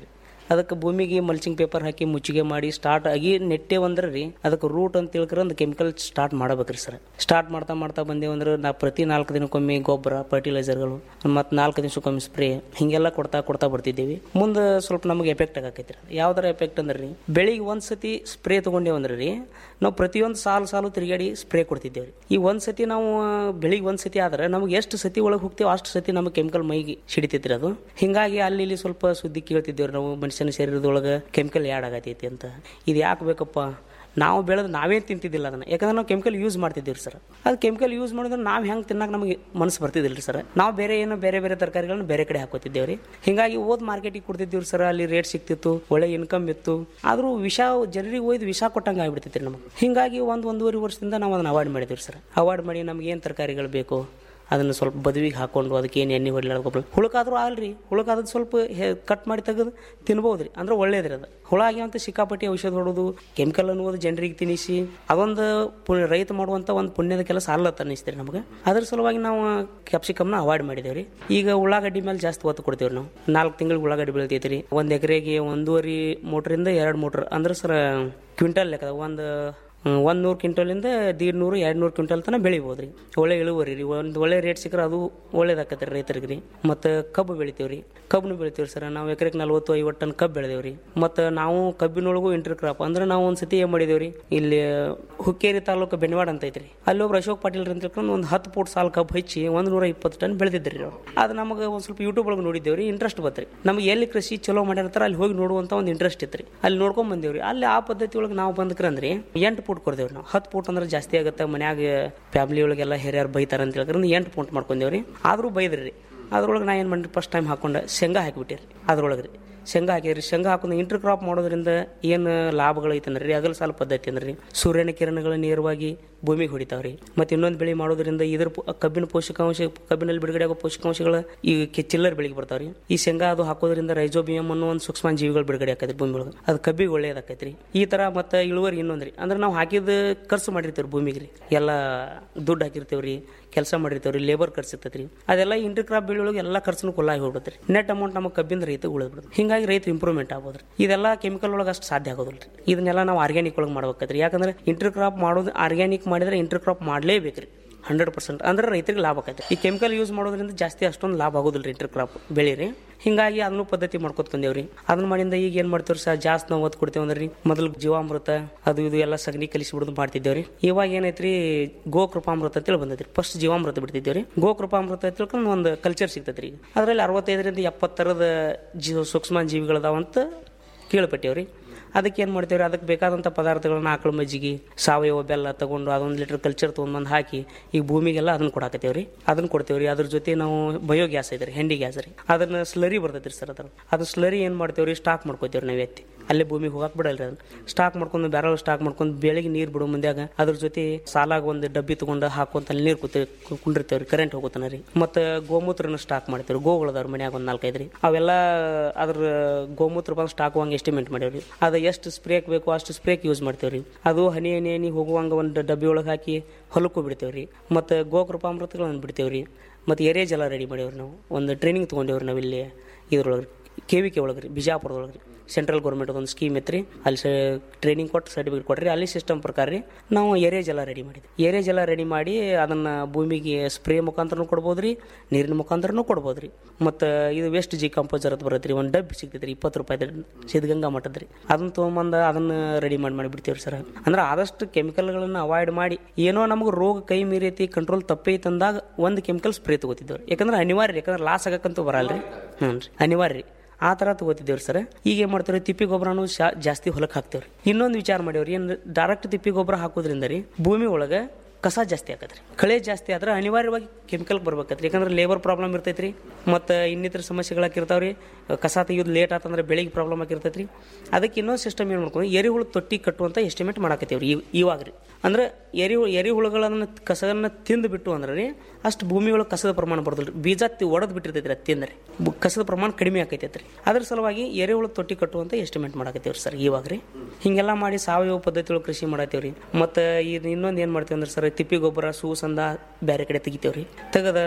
ಅದಕ್ಕೆ ಭೂಮಿಗೆ ಮಲ್ಚಿಂಗ್ ಪೇಪರ್ ಹಾಕಿ ಮುಚ್ಚಿಗೆ ಮಾಡಿ ಸ್ಟಾರ್ಟ್ ಆಗಿ ನೆಟ್ಟೆ ಅಂದ್ರೆ ರೀ ಅದಕ್ಕೆ ರೂಟ್ ಅಂತ ತಿಳ್ಕರ ಒಂದು ಕೆಮಿಕಲ್ ಸ್ಟಾರ್ಟ್ ಮಾಡಬೇಕ್ರಿ ಸರ್ ಸ್ಟಾರ್ಟ್ ಮಾಡ್ತಾ ಮಾಡ್ತಾ ಬಂದೇವಂದ್ರೆ ನಾ ಪ್ರತಿ ನಾಲ್ಕು ದಿನಕ್ಕೊಮ್ಮೆ ಗೊಬ್ಬರ ಫರ್ಟಿಲೈಸರ್ಗಳು ಮತ್ತು ನಾಲ್ಕು ದಿವಸಕ್ಕೊಮ್ಮೆ ಸ್ಪ್ರೇ ಹಿಂಗೆಲ್ಲ ಕೊಡ್ತಾ ಕೊಡ್ತಾ ಬರ್ತಿದ್ದೀವಿ ಮುಂದೆ ಸ್ವಲ್ಪ ನಮಗೆ ಎಫೆಕ್ಟ್ ಆಗಕೈತಿ ಯಾವ್ದಾರ ಎಫೆಕ್ಟ್ ಅಂದ್ರೆ ರೀ ಬೆಳಿಗ್ಗೆ ಒಂದು ಸತಿ ಸ್ಪ್ರೇ ತೊಗೊಂಡೇವು ಅಂದ್ರೆ ರೀ ನಾವು ಪ್ರತಿಯೊಂದು ಸಾಲು ಸಾಲು ತಿರುಗಾಡಿ ಸ್ಪ್ರೇ ಕೊಡ್ತಿದ್ದೇವೆ ರೀ ಈ ಒಂದು ಸತಿ ನಾವು ಬೆಳಿಗ್ಗೆ ಒಂದು ಸತಿ ಆದ್ರೆ ನಮ್ಗೆ ಎಷ್ಟು ಸತಿ ಒಳಗೆ ಹೋಗ್ತೀವೋ ಅಷ್ಟು ಸತಿ ನಮಗೆ ಕೆಮಿಕಲ್ ಮೈಗೆ ಸಿಡಿತೈತ್ರಿ ಅದು ಹಿಂಗಾಗಿ ಅಲ್ಲಿ ಇಲ್ಲಿ ಸ್ವಲ್ಪ ಸುದ್ದಿ ಕೇಳ್ತಿದ್ದೇವೆ ನಾವು ಮನುಷ್ಯನ ಶರೀರದೊಳಗೆ ಕೆಮಿಕಲ್ ಯಾಡ್ ಆಗತೈತಿ ಅಂತ ಇದು ಯಾಕೆ ಬೇಕಪ್ಪ ನಾವು ಬೆಳೆದು ನಾವೇ ತಿಂತಿದ್ದಿಲ್ಲ ಅದನ್ನ ಯಾಕಂದ್ರೆ ನಾವು ಕೆಮಿಕಲ್ ಯೂಸ್ ಮಾಡ್ತಿದ್ದೀವಿ ಸರ್ ಅದು ಕೆಮಿಕಲ್ ಯೂಸ್ ಮಾಡಿದ್ರೆ ನಾವು ಹೆಂಗೆ ತಿನ್ನಕ್ಕೆ ನಮಗೆ ಮನಸ್ಸು ಬರ್ತಿದ್ದಿಲ್ಲ ಸರ್ ನಾವು ಬೇರೆ ಏನೋ ಬೇರೆ ಬೇರೆ ತರಕಾರಿಗಳನ್ನ ಬೇರೆ ಕಡೆ ಹಾಕೋತಿದ್ದೇವೆ ರೀ ಹಿಂಗಾಗಿ ಓದ್ ಮಾರ್ಕೆಟಿಗೆ ಕೊಡ್ತಿದ್ದೀವಿ ಸರ್ ಅಲ್ಲಿ ರೇಟ್ ಸಿಕ್ತಿತ್ತು ಒಳ್ಳೆ ಇನ್ಕಮ್ ಇತ್ತು ಆದರೂ ವಿಷ ಜನರಿಗೆ ಒಯ್ದು ವಿಷ ಕೊಟ್ಟಂಗೆ ಆಗ್ಬಿಡ್ತೈತಿ ರೀ ನಮಗೆ ಹಿಂಗಾಗಿ ಒಂದು ಒಂದೂವರೆ ವರ್ಷದಿಂದ ನಾವು ಅದನ್ನ ಅವಾಯ್ಡ್ ಮಾಡಿದ್ದೀವಿ ಸರ್ ಅವಾಯ್ಡ್ ಮಾಡಿ ನಮ್ಗೆ ಏನು ತರಕಾರಿಗಳು ಬೇಕು ಅದನ್ನು ಸ್ವಲ್ಪ ಬದುವಿಗೆ ಹಾಕೊಂಡು ಅದಕ್ಕೆ ಏನು ಎಣ್ಣೆ ಹೊಡಿಲಾರ ಗೊಬ್ಬರ ಹುಳಕಾದ್ರೂ ಅಲ್ರಿ ಹುಳಕಾದ್ ಸ್ವಲ್ಪ ಕಟ್ ಮಾಡಿ ತೆಗೆದು ತಿನ್ಬೋದು ರೀ ಅಂದ್ರೆ ಒಳ್ಳೇದ್ರಿ ಅದು ಹುಳ ಆಗ್ಯಾವಂತ ಸಿಕ್ಕಾಪಟ್ಟಿ ಔಷಧ ಹೊಡೋದು ಕೆಮಿಕಲ್ ಅನ್ನೋದು ಜನರಿಗೆ ತಿನ್ನಿಸಿ ಅದೊಂದು ಪು- ರೈತ ಮಾಡುವಂಥ ಒಂದು ಪುಣ್ಯದ ಕೆಲಸ ಅಲ್ಲ ಅನ್ನಿಸ್ತೀರಿ ನಮಗೆ ಅದ್ರ ಸಲುವಾಗಿ ನಾವು ಕ್ಯಾಪ್ಸಿಕಮ್ನ ಅವಾಯ್ಡ್ ಮಾಡಿದ್ದೇವೆ ರೀ ಈಗ ಉಳ್ಳಾಗಡ್ಡಿ ಮೇಲೆ ಜಾಸ್ತಿ ಒತ್ತು ಕೊಡ್ತೇವೆ ನಾವು ನಾಲ್ಕು ತಿಂಗಳಿಗೆ ಉಳ್ಳಾಗಡ್ಡಿ ಬೆಳಿತೈತಿ ರೀ ಒಂದು ಎಕರೆಗೆ ಒಂದೂವರೆ ಮೋಟ್ರಿಂದ ಎರಡು ಮೋಟ್ರ್ ಅಂದ್ರೆ ಸರ್ ಕ್ವಿಂಟಲ್ ಲೆಕ್ಕದ ಒಂದು ಒಂದು ನೂರು ಕ್ವಿಂಟಲಿಂದ ದೀಡ್ ನೂರು ಎರಡು ನೂರು ಕ್ವಿಂಟಲ್ ತನಕ ಬೆಳಿಬೋದು ರೀ ಒಳ್ಳೆ ಇಳುವರಿ ರೀ ಒಂದು ಒಳ್ಳೆ ರೇಟ್ ಸಿಕ್ಕರೆ ಅದು ಒಳ್ಳೇದಾಕತ್ತೆ ರೀ ರೈತರಿಗೆ ರೀ ಮತ್ತು ಕಬ್ಬು ಬೆಳಿತೀವಿ ರೀ ಕಬ್ಬನ್ನು ಬೆಳಿತೀವಿ ಸರ್ ನಾವು ಎಕರೆಗೆ ನಲ್ವತ್ತು ಐವತ್ತು ಟನ್ ಕಬ್ಬು ಬೆಳೆದೇವೆ ರೀ ಮತ್ತು ನಾವು ಕಬ್ಬಿನೊಳಗೂ ಇಂಟರ್ ಕ್ರಾಪ್ ಅಂದ್ರೆ ನಾವು ಒಂದು ಸತಿ ಏನು ಮಾಡಿದೇವೆ ರೀ ಇಲ್ಲಿ ಹುಕ್ಕೇರಿ ತಾಲೂಕು ಬೆನ್ವಾಡ ಅಂತ ಐತ್ರಿ ಅಲ್ಲಿ ಒಬ್ರು ಅಶೋಕ್ ಪಾಟೀಲ್ ಅಂತ ತಿಳ್ಕೊಂಡು ಒಂದು ಹತ್ತು ಫೂಟ್ ಸಾಲು ಕಬ್ಬು ಹಚ್ಚಿ ಒಂದು ನೂರ ಇಪ್ಪತ್ತು ಟನ್ ಬೆಳೆದಿದ್ರಿ ಅವ್ರು ಅದು ನಮಗೆ ಒಂದು ಸ್ವಲ್ಪ ಯೂಟ್ಯೂಬ್ ಒಳಗೆ ನೋಡಿದ್ದೇವೆ ರೀ ಇಂಟ್ರೆಸ್ಟ್ ಬತ್ರಿ ನಮಗೆ ಎಲ್ಲಿ ಕೃಷಿ ಚಲೋ ಮಾಡಿರ್ತಾರೆ ಅಲ್ಲಿ ಹೋಗಿ ನೋಡುವಂಥ ಒಂದು ಇಂಟ್ರೆಸ್ಟ್ ಇತ್ತು ರೀ ಅಲ್ಲಿ ನೋಡ್ಕೊಂಡ್ ಬಂದೇವ್ರಿ ಅಲ್ಲಿ ಆ ಪದ್ಧತಿ ಒಳಗೆ ನಾವು ಬಂದ್ಕ್ರಂದ್ರಿ ಎಂಟು ಫೂಟ್ ಕೊಡ್ದೇವ್ರಿ ನಾವು ಹತ್ತು ಫೂಟ್ ಅಂದ್ರೆ ಜಾಸ್ತಿ ಆಗುತ್ತೆ ಮನ್ಯಾಗ ಫ್ಯಾಮಿಲಿ ಒಳಗೆಲ್ಲ ಹಿರಿಯರು ಬೈತಾರ ಅಂತ ಹೇಳ್ತಾರೆ ಎಂಟು ಫೂಟ್ ಮಾಡ್ಕೊಂಡೇವ್ರಿ ಆದರೂ ಬೈದ್ರಿ ರೀ ಅದ್ರೊಳಗೆ ನಾ ಏನು ಮಾಡಿ ಫಸ್ಟ್ ಟೈಮ್ ಹಾಕೊಂಡೆ ಶೇಂಗಾ ಹಾಕಿಬಿಟ್ಟಿರಿ ಅದ್ರೊಳಗೆ ರೀ ಶೇಂಗಾ ಹಾಕಿದ್ರಿ ಶೇಂಗಾ ಹಾಕೊಂಡು ಇಂಟರ್ ಕ್ರಾಪ್ ಮಾಡೋದ್ರಿಂದ ಏನು ಲಾಭಗಳೈತಂದ್ರೆ ರೀ ಅಗಲ ಸಾಲ ಪದ್ಧತಿ ಅಂದ್ರೆ ರೀ ಸೂರ್ಯನ ಕಿರಣಗಳು ನೇರವಾಗಿ ಭೂಮಿಗೆ ಹೊಡಿತಾವ್ರಿ ಮತ್ತೆ ಇನ್ನೊಂದು ಬೆಳೆ ಮಾಡೋದ್ರಿಂದ ಇದ್ರ ಪು- ಕಬ್ಬಿನ ಪೋಷಕಾಂಶ ಕಬ್ಬಿನಲ್ಲಿ ಬಿಡುಗಡೆ ಆಗೋ ಪೋಷಕಾಂಶಗಳು ಈ ಕೆ- ಚಿಲ್ಲರ್ ಬೆಳೆಗೆ ಬರ್ತಾವ್ರಿ ಈ ಶೇಂಗಾ ಅದು ಹಾಕೋದ್ರಿಂದ ರೈಜೋಬಿಯಂ ಅನ್ನೋ ಒಂದು ಸೂಕ್ಷ್ಮ ಜೀವಿಗಳು ಬಿಡುಗಡೆ ಆಕೈತಿ ಭೂಮಿ ಒಳಗೆ ಅದು ಕಬ್ಬಿಗೆ ಒಳ್ಳೇದಾಕೈತ್ರಿ ಈ ತರ ಮತ್ತೆ ಇಳುವರಿ ಇನ್ನೊಂದ್ರಿ ಅಂದ್ರೆ ನಾವು ಹಾಕಿದ ಖರ್ಚು ಮಾಡಿರ್ತೀವಿ ಭೂಮಿಗೆ ರೀ ಎಲ್ಲ ದುಡ್ಡು ಹಾಕಿರ್ತೀವ್ರಿ ಕೆಲಸ ಮಾಡಿರ್ತೀವ್ರಿ ಲೇಬರ್ ಖರ್ಚು ಇರ್ತೈತ್ರಿ ಅದೆಲ್ಲ ಇಂಟರ್ ಕ್ರಾಪ್ ಬೆಳೆ ಒಳಗೆ ಎಲ್ಲ ಖರ್ಚನ್ನು ಕೊಲ್ಲಾಗಿ ಹೋಗ್ಬಿಡುತ್ತೆ ನೆಟ್ ಅಮೌಂಟ್ ನಮಗೆ ಕಬ್ಬಿಂದ ರೈತ ಉಳಿದ್ಬಿಡುತ್ತೆ ಹಿಂಗಾಗಿ ರೈತ ಇಂಪ್ರೂವ್ಮೆಂಟ್ ಆಗ್ಬೋದ್ರಿ ಇದೆಲ್ಲ ಕೆಮಿಕಲ್ ಒಳಗೆ ಅಷ್ಟು ಸಾಧ್ಯ ಆಗೋದಿಲ್ಲ ರೀ ಇದನ್ನೆಲ್ಲ ನಾವು ಆರ್ಗ್ಯಾನಿಕ್ ಒಳಗೆ ಮಾಡ್ಬೇಕತ್ರಿ ಯಾಕಂದ್ರೆ ಇಂಟರ್ ಕ್ರಾಪ್ ಮಾಡೋದು ಆರ್ಗ್ಯಾನಿಕ್ ಮಾಡಿದ್ರೆ ಇಂಟರ್ ಕ್ರಾಪ್ ಮಾಡಲೇಬೇಕ್ರಿ ಹಂಡ್ರೆಡ್ ಪರ್ಸೆಂಟ್ ಅಂದ್ರೆ ರೈತರಿಗೆ ಲಾಭ ಆಕೈತೆ ಈ ಕೆಮಿಕಲ್ ಯೂಸ್ ಮಾಡೋದ್ರಿಂದ ಜಾಸ್ತಿ ಅಷ್ಟೊಂದು ಲಾಭ ಆಗೋದಿಲ್ಲ ರೀ ಇಂಟರ್ ಕ್ರಾಪ್ ಬೆಳೀರಿ ಹಿಂಗಾಗಿ ಅದನ್ನು ಪದ್ಧತಿ ಮಾಡ್ಕೊತ ಬಂದೇವ್ರಿ ಅದನ್ನ ಮಾಡಿಂದ ಈಗ ಏನ್ ಮಾಡ್ತೀವ್ರಿ ಸರ್ ಜಾಸ್ತಿ ನಾವು ಒತ್ತು ಕೊಡ್ತೇವೆ ಅಂದ್ರೆ ರೀ ಮೊದಲು ಜೀವಾಮೃತ ಅದು ಇದು ಎಲ್ಲ ಸಗಣಿ ಕಲಿಸಿಬಿಡೋದು ಮಾಡ್ತಿದ್ದೇವ್ರಿ ಇವಾಗ ಏನೈತ್ರಿ ಗೋಕೃಪಾಮೃತ ಅಂತೇಳಿ ಬಂದೈತ್ರಿ ಫಸ್ಟ್ ಜೀವಾಮೃತ ಬಿಡ್ತಿದ್ದೇವ್ರಿ ಗೋಕೃಪಾಮೃತ ತಿಳ್ಕೊಂಡು ಒಂದು ಕಲ್ಚರ್ ಸಿಗ್ತೈತ್ರಿ ಅದರಲ್ಲಿ ಅರವತ್ತೈದರಿಂದ ಎಪ್ಪತ್ತರದ ಜೀವ ಸೂಕ್ಷ್ಮ ಜೀವಿಗಳದಾವಂತ ಕೇಳ್ಪಟ್ಟೇವ್ರಿ ಅದಕ್ಕೆ ಏನು ಮಾಡ್ತೇವೆ ಅದಕ್ಕೆ ಬೇಕಾದಂಥ ಪದಾರ್ಥಗಳನ್ನ ಆಕಳ ಮಜ್ಜಿಗೆ ಸಾವಯವ ಬೆಲ್ಲ ತಗೊಂಡು ಅದೊಂದು ಲೀಟರ್ ಕಲ್ಚರ್ ತೊಗೊಂಡ್ಬಂದು ಹಾಕಿ ಈಗ ಭೂಮಿಗೆಲ್ಲ ಅದನ್ನ ಕೊಡಾಕತ್ತೇವೆ ರೀ ಅದನ್ನ ಕೊಡ್ತೇವೆ ರೀ ಅದ್ರ ಜೊತೆ ನಾವು ಬಯೋ ಗ್ಯಾಸ್ ಐತೆ ರೀ ಹೆಂಡಿ ಗ್ಯಾಸ್ ರೀ ಅದನ್ನ ಸ್ಲರಿ ಬರ್ತೈತೆ ರೀ ಸರ್ ಅದ್ರ ಅದು ಸ್ಲರಿ ಏನು ಮಾಡ್ತೇವೆ ರೀ ಸ್ಟಾಕ್ ಮಾಡ್ಕೋತೇವೆ ನಾವು ಎತ್ತಿ ಅಲ್ಲೇ ಭೂಮಿಗೆ ಹೋಗಕ್ಕೆ ಬಿಡಲ್ಲ ರೀ ಅದನ್ನ ಸ್ಟಾಕ್ ಮಾಡ್ಕೊಂಡು ಬ್ಯಾರಲ್ ಸ್ಟಾಕ್ ಮಾಡ್ಕೊಂಡು ಬೆಳಗ್ಗೆ ನೀರು ಬಿಡೋ ಮುಂದ್ಯಾಗ ಅದ್ರ ಜೊತೆ ಸಾಲಾಗ ಒಂದು ಡಬ್ಬಿ ತಗೊಂಡು ಹಾಕೊಂತ ಅಲ್ಲಿ ನೀರು ಕೂತಿ ಕುಂಡಿರ್ತೇವೆ ರೀ ಕರೆಂಟ್ ಹೋಗುತ್ತಾನ ರೀ ಮತ್ತು ಗೋಮೂತ್ರನ ಸ್ಟಾಕ್ ಮಾಡ್ತೇವೆ ಗೋಗಳದಾವ್ರ ಮನ್ಯಾಗ ಒಂದು ನಾಲ್ಕೈದು ರೀ ಅವೆಲ್ಲ ಅದ್ರ ಗೋಮೂತ್ರ ಬಂದು ಸ್ಟಾಕ್ ಹೋಗಂಗೆ ಎಸ್ಟಿಮೇಟ್ ಮಾಡೇವ್ರಿ ಅದು ಎಷ್ಟು ಸ್ಪ್ರೇಕ್ ಬೇಕು ಅಷ್ಟು ಸ್ಪ್ರೇಕ್ ಯೂಸ್ ಮಾಡ್ತೇವೆ ರೀ ಅದು ಹನಿ ಹನಿ ಹನಿ ಹೋಗುವಂಗೆ ಒಂದು ಡಬ್ಬಿ ಒಳಗೆ ಹಾಕಿ ಹೊಲಕ್ಕೂ ಬಿಡ್ತೇವೆ ರೀ ಮತ್ತು ಗೋಕೃಪಾಮೃತಗಳನ್ನು ಬಿಡ್ತೇವೆ ರೀ ಮತ್ತು ಎರೆ ಜಲ ರೆಡಿ ಮಾಡೇವ್ರಿ ನಾವು ಒಂದು ಟ್ರೈನಿಂಗ್ ತೊಗೊಂಡೇವ್ರಿ ನಾವು ಇಲ್ಲಿ ಇದ್ರೊಳಗೆ ಕೆ ವಿ ಕೆ ಒಳಗೆ ರೀ ಬಿಜಾಪುರದೊಳಗೆ ರೀ ಸೆಂಟ್ರಲ್ ಗೌರ್ಮೆಂಟ್ ಒಂದು ಸ್ಕೀಮ್ ಇತ್ತು ರೀ ಅಲ್ಲಿ ಟ್ರೈನಿಂಗ್ ಕೊಟ್ಟು ಸರ್ಟಿಫಿಕೇಟ್ ಕೊಟ್ರಿ ಅಲ್ಲಿ ಸಿಸ್ಟಮ್ ಪ್ರಕಾರ ರೀ ನಾವು ಎರೆ ಜಲ ರೆಡಿ ಮಾಡಿದ್ವಿ ಎರೆ ಜಲ ರೆಡಿ ಮಾಡಿ ಅದನ್ನು ಭೂಮಿಗೆ ಸ್ಪ್ರೇ ಮುಖಾಂತರನೂ ಕೊಡ್ಬೋದು ರೀ ನೀರಿನ ಮುಖಾಂತರನೂ ಕೊಡ್ಬೋದು ರೀ ಮತ್ತು ಇದು ವೇಸ್ಟ್ ಜಿ ಕಂಪೋಸರ್ ಅಂತ ಬರುತ್ತೆ ರೀ ಒಂದು ಡಬ್ಬಿ ಸಿಗ್ತೈತೆ ರೀ ಇಪ್ಪತ್ತು ರೂಪಾಯಿ ಸಿದ್ಧಗಂಗಾ ಮಠದ ರೀ ಅದನ್ನ ತೊಗೊಂಬಂದು ಅದನ್ನು ರೆಡಿ ಮಾಡಿ ಮಾಡಿಬಿಡ್ತೀವಿ ಸರ್ ಅಂದ್ರೆ ಆದಷ್ಟು ಕೆಮಿಕಲ್ಗಳನ್ನು ಅವಾಯ್ಡ್ ಮಾಡಿ ಏನೋ ನಮಗೆ ರೋಗ ಕೈ ಮೀರೈತಿ ಕಂಟ್ರೋಲ್ ತಪ್ಪೈತೆ ಅಂದಾಗ ಒಂದು ಕೆಮಿಕಲ್ ಸ್ಪ್ರೇ ತಗೋತಿದ್ದೇವೆ ಯಾಕಂದ್ರೆ ಅನಿವಾರ್ಯ ಯಾಕಂದ್ರೆ ಲಾಸ್ ಆಗಕ್ಕಂತೂ ಬರಲ್ಲ ರೀ ಹ್ಞೂ ರೀ ಅನಿವಾರ್ಯ ರೀ ಆ ಥರ ತಗೋತಿದ್ದೇವ್ರಿ ಸರ್ ಈಗ ಏನು ಮಾಡ್ತೀವಿ ತಿಪ್ಪಿ ಗೊಬ್ಬರನು ಜಾಸ್ತಿ ಹೊಲಕ್ಕೆ ಹಾಕ್ತೇವ್ರಿ ಇನ್ನೊಂದು ವಿಚಾರ ಮಾಡೇವ್ರಿ ಏನು ಡೈರೆಕ್ಟ್ ತಿಪ್ಪಿ ಗೊಬ್ಬರ ಹಾಕೋದ್ರಿಂದ ರೀ ಭೂಮಿ ಒಳಗೆ ಕಸ ಜಾಸ್ತಿ ಆಗತ್ತೆ ರೀ ಕಳೆ ಜಾಸ್ತಿ ಆದ್ರೆ ಅನಿವಾರ್ಯವಾಗಿ ಕೆಮಿಕಲ್ ಬರ್ಬೇಕತ್ರಿ ಯಾಕಂದ್ರೆ ಲೇಬರ್ ಪ್ರಾಬ್ಲಮ್ ಇರ್ತೈತೆ ರೀ ಮತ್ತು ಇನ್ನಿತರ ಸಮಸ್ಯೆಗಳಾಕಿರ್ತಾವೆ ರೀ ಕಸ ತೆಗಿಯೋದು ಲೇಟ್ ಆತಂದ್ರೆ ಬೆಳಿಗ್ಗೆ ಪ್ರಾಬ್ಲಮ್ ಆಗಿರ್ತೈತೆ ರೀ ಅದಕ್ಕೆ ಇನ್ನೊಂದು ಸಿಸ್ಟಮ್ ಏನು ಮಾಡ್ಕೊಂಡು ಎರಿಹುಳು ತೊಟ್ಟಿ ಕಟ್ಟುವಂಥ ಎಸ್ಟಿಮೇಟ್ ಮಾಡಾಕತ್ತೀವಿ ರೀ ಇವಾಗ ರೀ ಅಂದ್ರೆ ಎರಿ ಎರಿಹುಳುಗಳನ್ನು ಕಸವನ್ನು ತಿಂದು ಬಿಟ್ಟು ಅಂದ್ರೆ ರೀ ಅಷ್ಟು ಭೂಮಿ ಒಳಗೆ ಕಸದ ಪ್ರಮಾಣ ಬರೋದಿಲ್ಲ ರೀ ಬೀಜ ಒಡೆದು ಬಿಟ್ಟಿರ್ತೈತೆ ರೀ ಅದು ತಿಂದ್ರೆ ಬು- ಕಸದ ಪ್ರಮಾಣ ಕಡಿಮೆ ಆಕೈತೈತೆ ರೀ ಅದ್ರ ಸಲುವಾಗಿ ಎರೆಹುಳು ತೊಟ್ಟಿ ಕಟ್ಟುವಂಥ ಎಸ್ಟಿಮೇಟ್ ಮಾಡಾಕತ್ತೀವಿ ಸರ್ ಇವಾಗ ರೀ ಹಿಂಗೆಲ್ಲ ಮಾಡಿ ಸಾವಯವ ಪದ್ಧತಿ ಒಳಗೆ ಕೃಷಿ ಮಾಡತ್ತೀವಿ ರೀ ಮತ್ತು ಇನ್ನೊಂದು ಏನು ಮಾಡ್ತೀವಿ ಅಂದ್ರೆ ಸರ್ ತಿಪ್ಪಿ ಗೊಬ್ಬರ ಸೂಸಂದ ಬೇರೆ ಕಡೆ ತೆಗಿತೇವೆ ರೀ ತೆಗೆದ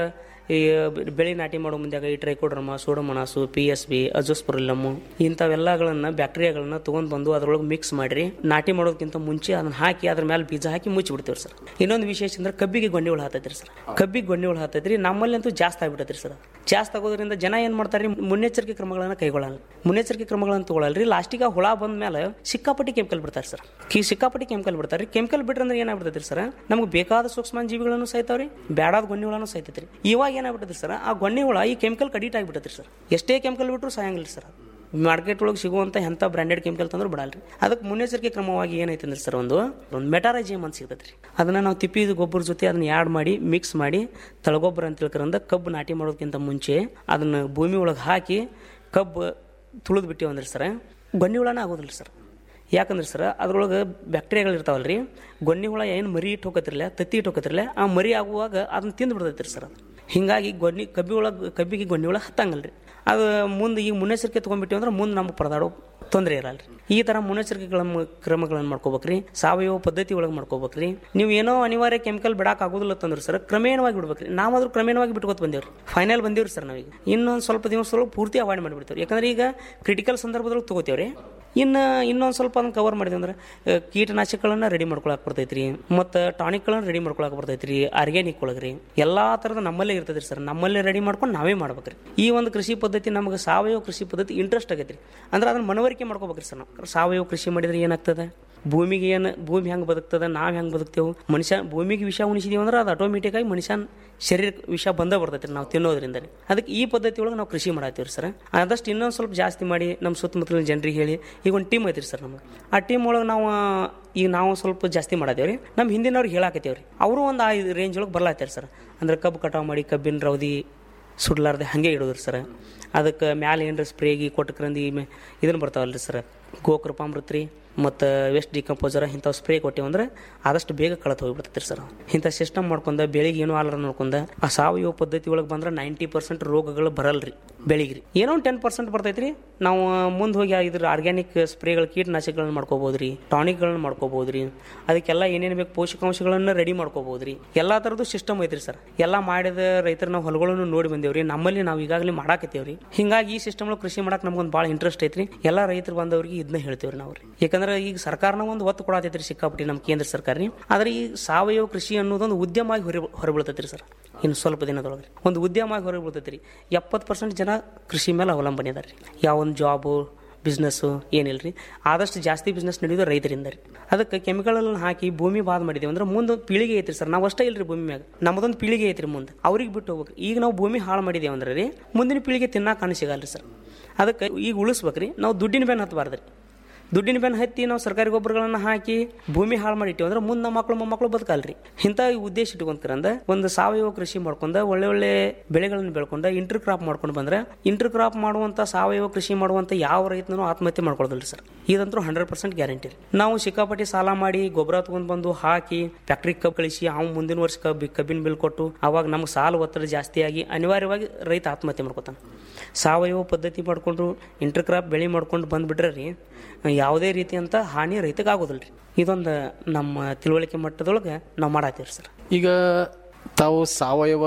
ಈ ಬೆಳೆ ನಾಟಿ ಮಾಡೋ ಮುಂದಾಗ ಈ trichoderma pseudomonas P S B azospirillum ಇಂಥವೆಲ್ಲಗಳನ್ನ ಬ್ಯಾಕ್ಟೀರಿಯಾಗಳನ್ನ ತೊಗೊಂಡ್ ಬಂದು ಅದ್ರೊಳಗೆ ಮಿಕ್ಸ್ ಮಾಡಿ ನಾಟಿ ಮಾಡೋದಕ್ಕಿಂತ ಮುಂಚೆ ಅದನ್ನ ಹಾಕಿ ಅದ್ರ ಮೇಲೆ ಬೀಜ ಹಾಕಿ ಮುಚ್ಚಿ ಬಿಡ್ತೀವಿ ಸರ್ ಇನ್ನೊಂದು ವಿಶೇಷ ಅಂದ್ರೆ ಕಬ್ಬಿಗೆ ಗೊಣ್ಣೆ ಹುಳ ಹತ್ತೈತ್ರಿ ಸರ್ ಕಬ್ಬಿಗೆ ಗೊಣ್ಣೆ ಹುಳ ಹತ್ತೈತ್ರಿ ನಮ್ಮಲ್ಲಿ ಅಂತೂ ಜಾಸ್ತಿ ಆಗ್ಬಿಟ್ಟೈತ್ರಿ ಸರ್ ಜಾಸ್ತಿ ಆಗೋದ್ರಿಂದ ಜನ ಏನ್ ಮಾಡ್ತಾರೆ ಮುನ್ನೆಚ್ಚರಿಕೆ ಕ್ರಮಗಳನ್ನ ಕೈಗೊಳ್ಳಲ್ಲ ಮುನ್ನೆಚ್ಚರಿಕೆ ಕ್ರಮಗಳನ್ನ ತಗೊಳ್ಳಲ್ರಿ ಲಾಸ್ಟಿಗೆ ಆ ಹುಳ ಬಂದ ಮೇಲೆ ಸಿಕ್ಕಾಪಟ್ಟಿ ಕೆಮಿಕಲ್ ಬಿಡ್ತಾರೆ ಸರ್ ಕಿ ಸಿಕ್ಕಾಪಟ್ಟಿ ಕೆಮಿಕಲ್ ಬಿಡ್ತಾರೆ ಕೆಮಿಕಲ್ ಬಿಟ್ರೆ ಅಂದ್ರೆ ಏನಾಗ್ಬಿಡ್ತೈತಿ ಸರ್ ನಮ್ಗೆ ಬೇಕಾದ ಸೂಕ್ಷ್ಮ ಜೀವಿಗಳನ್ನು ಸಹಿತಾವ್ರಿ ಬೇಡಾದ ಗೊಣ್ಣೆ ಹುಳನೂ ಸಹಿತೈತ್ರಿ ಇವಾಗ ಏನಾಗ್ಬಿಟ್ಟೈತಿ ಸರ್ ಆ ಗೊಣ್ಣೆ ಹುಳ ಈ ಕೆಮಿಕಲ್ ಕಡಿಟ್ ಆಗಿಬಿಟ್ಟೈತ್ರಿ ಸರ್ ಎಷ್ಟೇ ಕೆಮಿಕಲ್ ಬಿಟ್ಟರು ಸಾಯಂಗಿಲ್ಲ ಸರ್ ಮಾರ್ಕೆಟ್ ಒಳಗೆ ಸಿಗುವಂಥ ಎಂಥ ಬ್ರ್ಯಾಂಡೆಡ್ ಕೆಮಿಕಲ್ ತಂದ್ರೆ ಬಿಡಲ್ರಿ ಅದಕ್ಕೆ ಮುನ್ನೆಚ್ಚರಿಕೆ ಕ್ರಮವಾಗಿ ಏನೈತೆ ಅಂದ್ರೆ ಸರ್ ಒಂದು ಒಂದು ಮೆಟಾರಜಿಯಮ್ ಅಂತ ಸಿಗ್ತೈತೆ ರೀ ಅದನ್ನು ನಾವು ತಿಪ್ಪಿದ ಗೊಬ್ಬರ ಜೊತೆ ಅದನ್ನ ಆ್ಯಡ್ ಮಾಡಿ ಮಿಕ್ಸ್ ಮಾಡಿ ತಳಗೊಬ್ಬರ ಅಂತ ತಿಳ್ಕರಂದ ಕಬ್ಬು ನಾಟಿ ಮಾಡೋದಕ್ಕಿಂತ ಮುಂಚೆ ಅದನ್ನು ಭೂಮಿ ಒಳಗೆ ಹಾಕಿ ಕಬ್ಬು ತುಳಿದು ಬಿಟ್ಟಿವಿ ಅಂದ್ರೆ ಸರ್ ಗೊಣ್ಣೆ ಹುಳನ ಆಗೋದಿಲ್ಲ ಸರ್ ಯಾಕಂದ್ರೆ ಸರ್ ಅದ್ರೊಳಗೆ ಬ್ಯಾಕ್ಟೀರಿಯಾಗಳು ಇರ್ತಾವಲ್ಲ ರೀ ಗೊಣ್ಣೆ ಹುಳ ಏನು ಮರಿ ಇಟ್ಟು ಹೋಗತ್ತಿರಲ್ಲ ತತ್ತಿ ಇಟ್ಟು ಹೋಗತ್ತಿರಲ್ಲ ಆ ಮರಿ ಆಗುವಾಗ ಅದನ್ನ ತಿಂದು ಬಿಡ್ತೈತ್ರಿ ಸರ್ ಅದು ಹಿಂಗಾಗಿ ಗೊಣ್ಣೆ ಕಬ್ಬಿ ಒಳಗೆ ಕಬ್ಬಿಗೆ ಗೊಣ್ಣೆ ಹುಳ ಹತ್ತಂಗಲ್ಲ ರೀ ಅದು ಮುಂದೆ ಈಗ ಮುನ್ನೆಚ್ಚರಿಕೆ ತೊಗೊಂಡ್ಬಿಟ್ಟಿವಿ ಅಂದ್ರೆ ಮುಂದೆ ನಮ್ಗೆ ಪರದಾಡೋ ತೊಂದರೆ ಇರಲ್ಲ ರೀ ಈ ಥರ ಮುನ್ನೆಚ್ಚರಿಕೆ ಕ್ರಮಗಳನ್ನು ಮಾಡ್ಕೋಬೇಕ್ರಿ ಸಾವಯವ ಪದ್ಧತಿ ಒಳಗೆ ಮಾಡ್ಕೋಬೇಕ್ರಿ ನೀವು ಏನೋ ಅನಿವಾರ್ಯ ಕೆಮಿಕಲ್ ಬಿಡಾಕ್ ಆಗೋದಿಲ್ಲ ತಂದ್ರೆ ಸರ್ ಕ್ರಮೇಣವಾಗಿ ಬಿಡ್ಬೇಕ್ರಿ ನಾವಾದ್ರೂ ಕ್ರಮೇಣವಾಗಿ ಬಿಟ್ಕೊತ ಬಂದೇವ್ರಿ ಫೈನಲ್ ಬಂದೇವ್ರಿ ಸರ್ ನಾವೀಗ ಇನ್ನೊಂದು ಸ್ವಲ್ಪ ದಿವಸದೊಳಗೆ ಪೂರ್ತಿ ಅವಾಯ್ಡ್ ಮಾಡಿಬಿಡ್ತೇವೆ ಯಾಕಂದ್ರೆ ಈಗ ಕ್ರಿಟಿಕಲ್ ಸಂದರ್ಭದೊಳಗೆ ತಗೋತೇವ್ರಿ ಇನ್ನು ಇನ್ನೊಂದು ಸ್ವಲ್ಪ ಅದನ್ನ ಕವರ್ ಮಾಡಿದ್ವಿ ಅಂದ್ರೆ ಆ, ಕೀಟನಾಶಕಗಳನ್ನ ರೆಡಿ ಮಾಡ್ಕೊಳಕ್ ಬರ್ತೈತ್ರಿ ಮತ್ತು ಟಾನಿಕ್ಗಳನ್ನ ರೆಡಿ ಮಾಡ್ಕೊಳಕ್ ಬರ್ತೈತ್ರಿ ಆರ್ಗ್ಯಾನಿಕ್ ಒಳಗ್ರಿ ಎಲ್ಲಾ ಥರದ ನಮ್ಮಲ್ಲೇ ಇರ್ತೈತ್ರಿ ಸರ್ ನಮ್ಮಲ್ಲೇ ರೆಡಿ ಮಾಡ್ಕೊಂಡು ನಾವೇ ಮಾಡ್ಬೇಕ್ರಿ ಈ ಒಂದು ಕೃಷಿ ಪದ್ಧತಿ ನಮಗೆ ಸಾವಯವ ಕೃಷಿ ಪದ್ಧತಿ ಇಂಟ್ರೆಸ್ಟ್ ಆಗೈತ್ರಿ ಅಂದ್ರೆ ಅದನ್ನ ಮನವರಿಕೆ ಮಾಡ್ಕೋಬೇಕ್ರಿ ಸರ್ ನಾವು ಸಾವಯವ ಕೃಷಿ ಮಾಡಿದ್ರೆ ಏನಾಗ್ತದೆ ಭೂಮಿಗೆ ಏನು ಭೂಮಿ ಹೆಂಗೆ ಬದುಕ್ತದೆ ನಾವು ಹೆಂಗೆ ಬದುಕ್ತೇವೆ ಮನುಷ್ಯ ಭೂಮಿಗೆ ವಿಷ ಉಣಿಸಿದೀವಿ ಅಂದ್ರೆ ಅದು ಆಟೋಮೆಟಿಕ್ ಆಗಿ ಮನುಷ್ಯನ ಶರೀರಕ್ಕೆ ವಿಷ ಬಂದ ಬರ್ತೈತೆ ನಾವು ತಿನ್ನೋದ್ರಿಂದ ಅದಕ್ಕೆ ಈ ಪದ್ಧತಿ ಒಳಗೆ ನಾವು ಕೃಷಿ ಮಾಡತ್ತೀವಿ ಸರ್ ಆದಷ್ಟು ಇನ್ನೊಂದು ಸ್ವಲ್ಪ ಜಾಸ್ತಿ ಮಾಡಿ ನಮ್ಮ ಸುತ್ತಮುತ್ತಲಿನ ಜನರಿಗೆ ಹೇಳಿ ಈಗ ಒಂದು ಟೀಮ್ ಐತ್ರಿ ಸರ್ ನಮಗೆ ಆ ಟೀಮ್ ಒಳಗೆ ನಾವು ಈಗ ನಾವು ಸ್ವಲ್ಪ ಜಾಸ್ತಿ ಮಾಡತ್ತೇವ್ರಿ ನಮ್ಮ ಹಿಂದಿನವ್ರಿಗೆ ಹೇಳಾಕತ್ತೇವ್ರಿ ಅವರು ಒಂದು ಆ ರೇಂಜ್ ಒಳಗೆ ಬರ್ಲಾತ್ತಾರ ಸರ್ ಅಂದ್ರೆ ಕಬ್ಬು ಕಟಾವು ಮಾಡಿ ಕಬ್ಬಿನ ರವದಿ ಸುಡ್ಲಾರ್ದೆ ಹಾಗೆ ಇಡೋದ್ರಿ ಸರ್ ಅದಕ್ಕೆ ಮ್ಯಾಲೆ ಏನರ ಸ್ಪ್ರೇಗಿ ಕೊಟ್ಟಕ್ರಂದಿ ಇದನ್ನು ಬರ್ತಾವಲ್ರಿ ಸರ್ ಗೋಕೃಪಾಮೃತ ರೀ ಮತ್ತು ವೆಸ್ಟ್ ಡಿಕಂಪೋಸರ್ ಇಂಥವು ಸ್ಪ್ರೇ ಕೊಟ್ಟಿವಿ ಅಂದ್ರೆ ಆದಷ್ಟು ಬೇಗ ಕಳತ್ ಹೋಗ್ಬಿಡ್ತೈತೆ ಸರ್ ಇಂಥ ಸಿಸ್ಟಮ್ ಮಾಡ್ಕೊಂಡ ಬೆಳಿಗ್ಗೆ ಏನೂ ಆಲಾರ ನೋಡ್ಕೊಂಡ ಆ ಸಾವಯವ ಪದ್ಧತಿ ಒಳಗೆ ಬಂದ್ರೆ ನೈಂಟಿ ಪರ್ಸೆಂಟ್ ರೋಗಗಳು ಬರಲ್ರಿ ಬೆಳಿಗ್ರಿ ಏನೋ ಒಂದು ಟೆನ್ ಪರ್ಸೆಂಟ್ ಬರ್ತೈತ್ರಿ ನಾವು ಮುಂದೆ ಹೋಗಿ ಇದ್ರ ಆರ್ಗ್ಯಾನಿಕ್ ಸ್ಪ್ರೇಗಳ ಕೀಟನಾಶಕಗಳನ್ನ ಮಾಡ್ಕೋಬೋದು ರೀ ಟಾನಿಕ್ಗಳನ್ನ ಮಾಡ್ಕೋಬೋದು ರೀ ಅದಕ್ಕೆಲ್ಲ ಏನೇನು ಬೇಕು ಪೋಷಕಾಂಶಗಳನ್ನ ರೆಡಿ ಮಾಡ್ಕೋಬೋದು ರೀ ಎಲ್ಲ ಥರದ್ದು ಸಿಸ್ಟಮ್ ಐತ್ರಿ ಸರ್ ಎಲ್ಲ ಮಾಡಿದ ರೈತರ ನಾವು ಹೊಲಗಳನ್ನು ನೋಡಿ ಬಂದೇವ್ರಿ ನಮ್ಮಲ್ಲಿ ನಾವು ಈಗಾಗಲೇ ಮಾಡಾಕತ್ತೇವ್ರಿ ಹಿಂಗಾಗಿ ಈ ಸಿಸ್ಟಮ್ ಕೃಷಿ ಮಾಡಕ್ಕೆ ನಮ್ಗೊಂದು ಭಾಳ ಇಂಟ್ರೆಸ್ಟ್ ಐತ್ರಿ ಎಲ್ಲ ರೈತರು ಬಂದವ್ರಿಗೆ ಇದನ್ನ ಹೇಳ್ತೇವ್ರಿ ನಾವು ರೀ ಯಾಕಂದ್ರೆ ಈಗ ಸರ್ಕಾರನ ಒಂದು ಒತ್ತು ಕೊಡತೈತ್ರಿ ಸಿಕ್ಕಾಪಟ್ಟಿ ನಮ್ಮ ಕೇಂದ್ರ ಸರ್ಕಾರ ರೀ ಆದ್ರೆ ಈ ಸಾವಯವ ಕೃಷಿ ಅನ್ನೋದೊಂದು ಉದ್ಯಮ ಆಗಿ ಹೊರ ಹೊರಬೀಳ್ತೈತ್ರಿ ಸರ್ ಇನ್ನು ಸ್ವಲ್ಪ ದಿನದೊಳಗೆ ಒಂದು ಉದ್ಯಮ ಆಗಿ ಹೊರಗೆ ಬೀಳ್ತೈತ್ರಿ ಎಪ್ಪತ್ತು ಪರ್ಸೆಂಟ್ ಜನ ಕೃಷಿ ಮೇಲೆ ಅವಲಂಬನೆ ಅದಾರ ರೀ ಯಾವ ಒಂದು ಜಾಬು ಬಿಸ್ನೆಸ್ಸು ಏನಿಲ್ಲ ರೀ ಆದಷ್ಟು ಜಾಸ್ತಿ ಬಿಸ್ನೆಸ್ ನಡೆಯೋದು ರೈತರಿಂದ ರೀ ಅದಕ್ಕೆ ಕೆಮಿಕಲ್ಗಳನ್ನ ಹಾಕಿ ಭೂಮಿ ಬಾದ್ ಮಾಡಿದೇವೆ ಅಂದ್ರೆ ಮುಂದೆ ಪೀಳಿಗೆ ಐತ್ರಿ ಸರ್ ನಾವು ಅಷ್ಟೇ ಇಲ್ರಿ ಭೂಮಿ ಮ್ಯಾಗ ನಮ್ಮದೊಂದು ಪೀಳಿಗೆ ಐತ್ರಿ ಮುಂದೆ ಅವ್ರಿಗೆ ಬಿಟ್ಟು ಹೋಗ್ಬೇಕು ಈಗ ನಾವು ಭೂಮಿ ಹಾಳು ಮಾಡಿದೇವೆ ಅಂದ್ರೆ ರೀ ಮುಂದಿನ ಪೀಳಿಗೆ ತಿನ್ನಕ್ಕೆ ಕಾಣ ಸಿಗಲ್ರಿ ಸರ್ ಅದಕ್ಕೆ ಈಗ ಉಳಿಸ್ಬೇಕ್ರಿ ನಾವು ದುಡ್ಡಿನ ಬೆನ್ನು ಹತ್ತಬಾರ್ದು ರೀ ದುಡ್ಡಿನ ಬೆನ್ನು ಹತ್ತಿ ನಾವು ಸರ್ಕಾರಿ ಗೊಬ್ಬರಗಳನ್ನ ಹಾಕಿ ಭೂಮಿ ಹಾಳು ಮಾಡಿಟ್ಟಿವಿ ಅಂದ್ರೆ ಮುಂದೆ ನಮ್ಮ ಮಕ್ಕಳು ಮೊಮ್ಮಕ್ಕಳು ಬದುಕಲ್ರಿ ಇಂಥ ಉದ್ದೇಶ ಇಟ್ಕೊಂಡ್ಕರಂದ ಒಂದು ಸಾವಯವ ಕೃಷಿ ಮಾಡ್ಕೊಂಡ ಒಳ್ಳೆ ಒಳ್ಳೆ ಬೆಳೆಗಳನ್ನ ಬೆಳ್ಕೊಂಡ ಇಂಟರ್ ಕ್ರಾಪ್ ಮಾಡ್ಕೊಂಡು ಬಂದ್ರೆ ಇಂಟರ್ ಕ್ರಾಪ್ ಮಾಡುವಂತ ಸಾವಯವ ಕೃಷಿ ಮಾಡುವಂತ ಯಾವ ರೈತನೂ ಆತ್ಮಹತ್ಯೆ ಮಾಡ್ಕೊಳ್ಳೋದಿಲ್ಲ ಸರ್ ಇದಂತೂ ಹಂಡ್ರೆಡ್ ಪರ್ಸೆಂಟ್ ಗ್ಯಾರಂಟಿ ರೀ ನಾವು ಸಿಕ್ಕಾಪಟ್ಟಿ ಸಾಲ ಮಾಡಿ ಗೊಬ್ಬರ ತಗೊಂಡ್ ಬಂದು ಹಾಕಿ ಫ್ಯಾಕ್ಟ್ರಿ ಕಬ್ಬು ಕಳಿಸಿ ಅವ್ನು ಮುಂದಿನ ವರ್ಷ ಕಬ್ಬಿ ಕಬ್ಬಿನ ಬಿಲ್ ಕೊಟ್ಟು ಅವಾಗ ನಮ್ಗೆ ಸಾಲ ಒತ್ತಡ ಜಾಸ್ತಿ ಆಗಿ ಅನಿವಾರ್ಯವಾಗಿ ರೈತ ಆತ್ಮಹತ್ಯೆ ಮಾಡ್ಕೊತಾನೆ ಸಾವಯವ ಪದ್ಧತಿ ಮಾಡ್ಕೊಂಡು ಇಂಟರ್ ಕ್ರಾಪ್ ಬೆಳೆ ಮಾಡ್ಕೊಂಡು ಬಂದ್ಬಿಟ್ರೆ ರೀ ಯಾವುದೇ ರೀತಿಯಂತ ಹಾನಿ ರೈತಗೆ ಆಗೋದಿಲ್ಲ ರೀ ಇದೊಂದು ನಮ್ಮ ತಿಳುವಳಿಕೆ ಮಟ್ಟದೊಳಗೆ ನಾವು ಮಾಡತ್ತೀವಿ ಸರ್ ಈಗ ತಾವು ಸಾವಯವ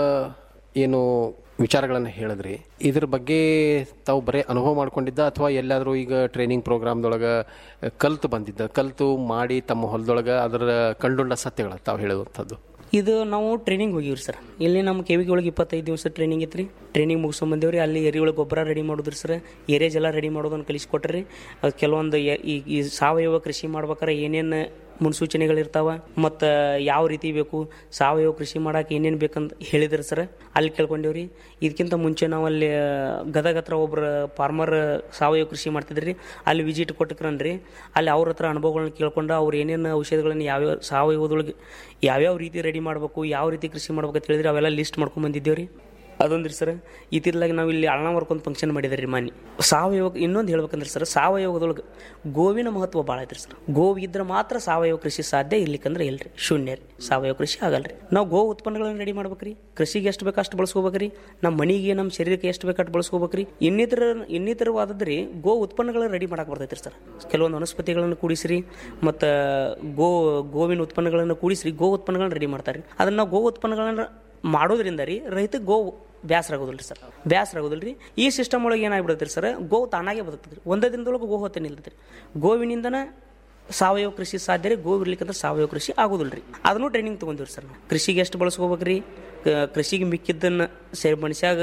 ಏನು ವಿಚಾರಗಳನ್ನು ಹೇಳಿದ್ರಿ ಇದ್ರ ಬಗ್ಗೆ ತಾವು ಬರೀ ಅನುಭವ ಮಾಡ್ಕೊಂಡಿದ್ದ ಅಥವಾ ಎಲ್ಲಾದರೂ ಈಗ ಟ್ರೈನಿಂಗ್ ಪ್ರೋಗ್ರಾಮ್ದೊಳಗೆ ಕಲ್ತು ಬಂದಿದ್ದ ಕಲ್ತು ಮಾಡಿ ತಮ್ಮ ಹೊಲದೊಳಗೆ ಅದರ ಕಂಡುಂಡ ಸತ್ಯಗಳ ತಾವು ಹೇಳುವಂಥದ್ದು ಇದು ನಾವು ಟ್ರೈನಿಂಗ್ ಹೋಗಿವ್ರಿ ಸರ್ ಇಲ್ಲಿ ನಮ್ಮ ಕೆವಿಗೆ ಒಳಗೆ ಇಪ್ಪತ್ತೈದು ದಿವಸ ಟ್ರೈನಿಂಗ್ ಇತ್ತು ರೀ ಟ್ರೈನಿಂಗ್ ಮುಗಿಸ್ಕೊಂಡ್ ಬಂದೇವ್ರಿ ಅಲ್ಲಿ ಎರಿಗಳ ಗೊಬ್ಬರ ರೆಡಿ ಮಾಡೋದ್ರಿ ಸರ್ ಏರೇಜ್ ಎಲ್ಲ ರೆಡಿ ಮಾಡೋದನ್ನು ಕಲಿಸ್ಕೊಟ್ರಿ ಅದು ಕೆಲವೊಂದು ಎ- ಈ ಈ ಸಾವಯವ ಕೃಷಿ ಮಾಡ್ಬೇಕಾರೆ ಏನೇನು ಮುನ್ಸೂಚನೆಗಳಿರ್ತಾವ ಮತ್ತು ಯಾವ ರೀತಿ ಬೇಕು ಸಾವಯವ ಕೃಷಿ ಮಾಡಕ್ಕೆ ಏನೇನು ಬೇಕಂತ ಹೇಳಿದ್ರು ಸರ್ ಅಲ್ಲಿ ಕೇಳ್ಕೊಂಡೇವ್ರಿ ಇದಕ್ಕಿಂತ ಮುಂಚೆ ನಾವು ಅಲ್ಲಿ ಗದಗ ಹತ್ರ ಒಬ್ರು ಫಾರ್ಮರ್ ಸಾವಯವ ಕೃಷಿ ಮಾಡ್ತಿದ್ರಿ ಅಲ್ಲಿ ವಿಸಿಟ್ ಕೊಟ್ಟಕ್ರನ್ರಿ ಅಲ್ಲಿ ಅವ್ರ ಹತ್ರ ಅನುಭವಗಳನ್ನ ಕೇಳ್ಕೊಂಡು ಅವ್ರು ಏನೇನು ಔಷಧಿಗಳನ್ನ ಯಾವ್ಯಾವ ಸಾವಯವದೊಳಗೆ ಯಾವ್ಯಾವ ರೀತಿ ರೆಡಿ ಮಾಡಬೇಕು ಯಾವ ರೀತಿ ಕೃಷಿ ಮಾಡ್ಬೇಕು ಅಂತ ಹೇಳಿದ್ರೆ ಅವೆಲ್ಲ ಲಿಸ್ಟ್ ಮಾಡ್ಕೊಂಡ್ ಬಂದಿದ್ದೇವ್ರಿ ಅದೊಂದ್ರಿ ಸರ್ ಇತ್ತಿರ್ಲಾಗ ನಾವು ಇಲ್ಲಿ ಅಳ್ನಾವರ್ಕ್ ಒಂದು ಫಂಕ್ಷನ್ ಮಾಡಿದ್ರಿ ರೀ ಮಾನಿ ಸಾವಯವ ಇನ್ನೊಂದು ಹೇಳ್ಬೇಕಂದ್ರೆ ಸರ್ ಸಾವಯವದೊಳಗೆ ಗೋವಿನ ಮಹತ್ವ ಭಾಳ ಐತ್ರಿ ಸರ್ ಗೋವು ಇದ್ರೆ ಮಾತ್ರ ಸಾವಯವ ಕೃಷಿ ಸಾಧ್ಯ ಇರ್ಲಿಕ್ಕಂದ್ರೆ ಇಲ್ರಿ ಶೂನ್ಯ ರೀ ಸಾವಯವ ಕೃಷಿ ಆಗಲ್ರಿ ನಾವು ಗೋ ಉತ್ಪನ್ನಗಳನ್ನ ರೆಡಿ ಮಾಡ್ಬೇಕ್ರಿ ಕೃಷಿಗೆ ಎಷ್ಟು ಬೇಕು ಅಷ್ಟು ಬಳಸ್ಕೋಬೇಕ್ರಿ ನಮ್ಮ ಮನೆಗೆ ನಮ್ಮ ಶರೀರಕ್ಕೆ ಎಷ್ಟು ಬೇಕು ಅಷ್ಟು ಬಳಸ್ಕೋಬೇಕ್ರಿ ಇನ್ನಿತರ ಇನ್ನಿತರವಾದದ್ರಿ ಗೋ ಉತ್ಪನ್ನಗಳನ್ನ ರೆಡಿ ಮಾಡಕ್ಕೆ ಬರ್ತೈತ್ರಿ ಸರ್ ಕೆಲವೊಂದು ವನಸ್ಪತಿಗಳನ್ನು ಕೂಡಿಸ್ರಿ ಮತ್ತು ಗೋ ಗೋವಿನ ಉತ್ಪನ್ನಗಳನ್ನು ಕೂಡಿಸ್ರಿ ಗೋ ಉತ್ಪನ್ನಗಳನ್ನ ರೆಡಿ ಮಾಡ್ತಾರೆ ಅದನ್ನ ನಾವು ಗೋ ಉತ್ಪನ್ನಗಳನ್ನ ಮಾಡೋದ್ರಿಂದ ರೀ ರೈತಗೆ ಗೋ ಬ್ಯಾಸರ ಆಗೋದಿಲ್ಲ ಸರ್ ಬ್ಯಾಸರ ಆಗೋದಿಲ್ಲ ರೀ ಈ ಸಿಸ್ಟಮ್ ಒಳಗೆ ಏನಾಗ್ಬಿಡುತ್ತೆ ಸರ್ ಗೋ ತಾನಾಗೆ ಬದುಕ್ತದೆ ರೀ ಒಂದೇ ದಿನದೊಳಗೆ ಗೋ ಹೊತ್ತೆ ನಿಲ್ತದೆ ರೀ ಗೋವಿನಿಂದನ ಸಾವಯವ ಕೃಷಿ ಸಾಧ್ಯ ರೀ ಗೋ ಇರ್ಲಿಕ್ಕಂದ್ರೆ ಸಾವಯವ ಕೃಷಿ ಆಗೋದಿಲ್ಲ ರೀ ಅದನ್ನು ಟ್ರೈನಿಂಗ್ ತೊಗೊಂಡಿವ್ರಿ ಸರ್ ನಾವು ಕೃಷಿಗೆ ಎಷ್ಟು ಬಳಸ್ಕೋಬೇಕ್ರಿ ಕ- ಕೃಷಿಗೆ ಮಿಕ್ಕಿದ್ದನ್ನು ಸೇ ಮನುಷ್ಯಾಗ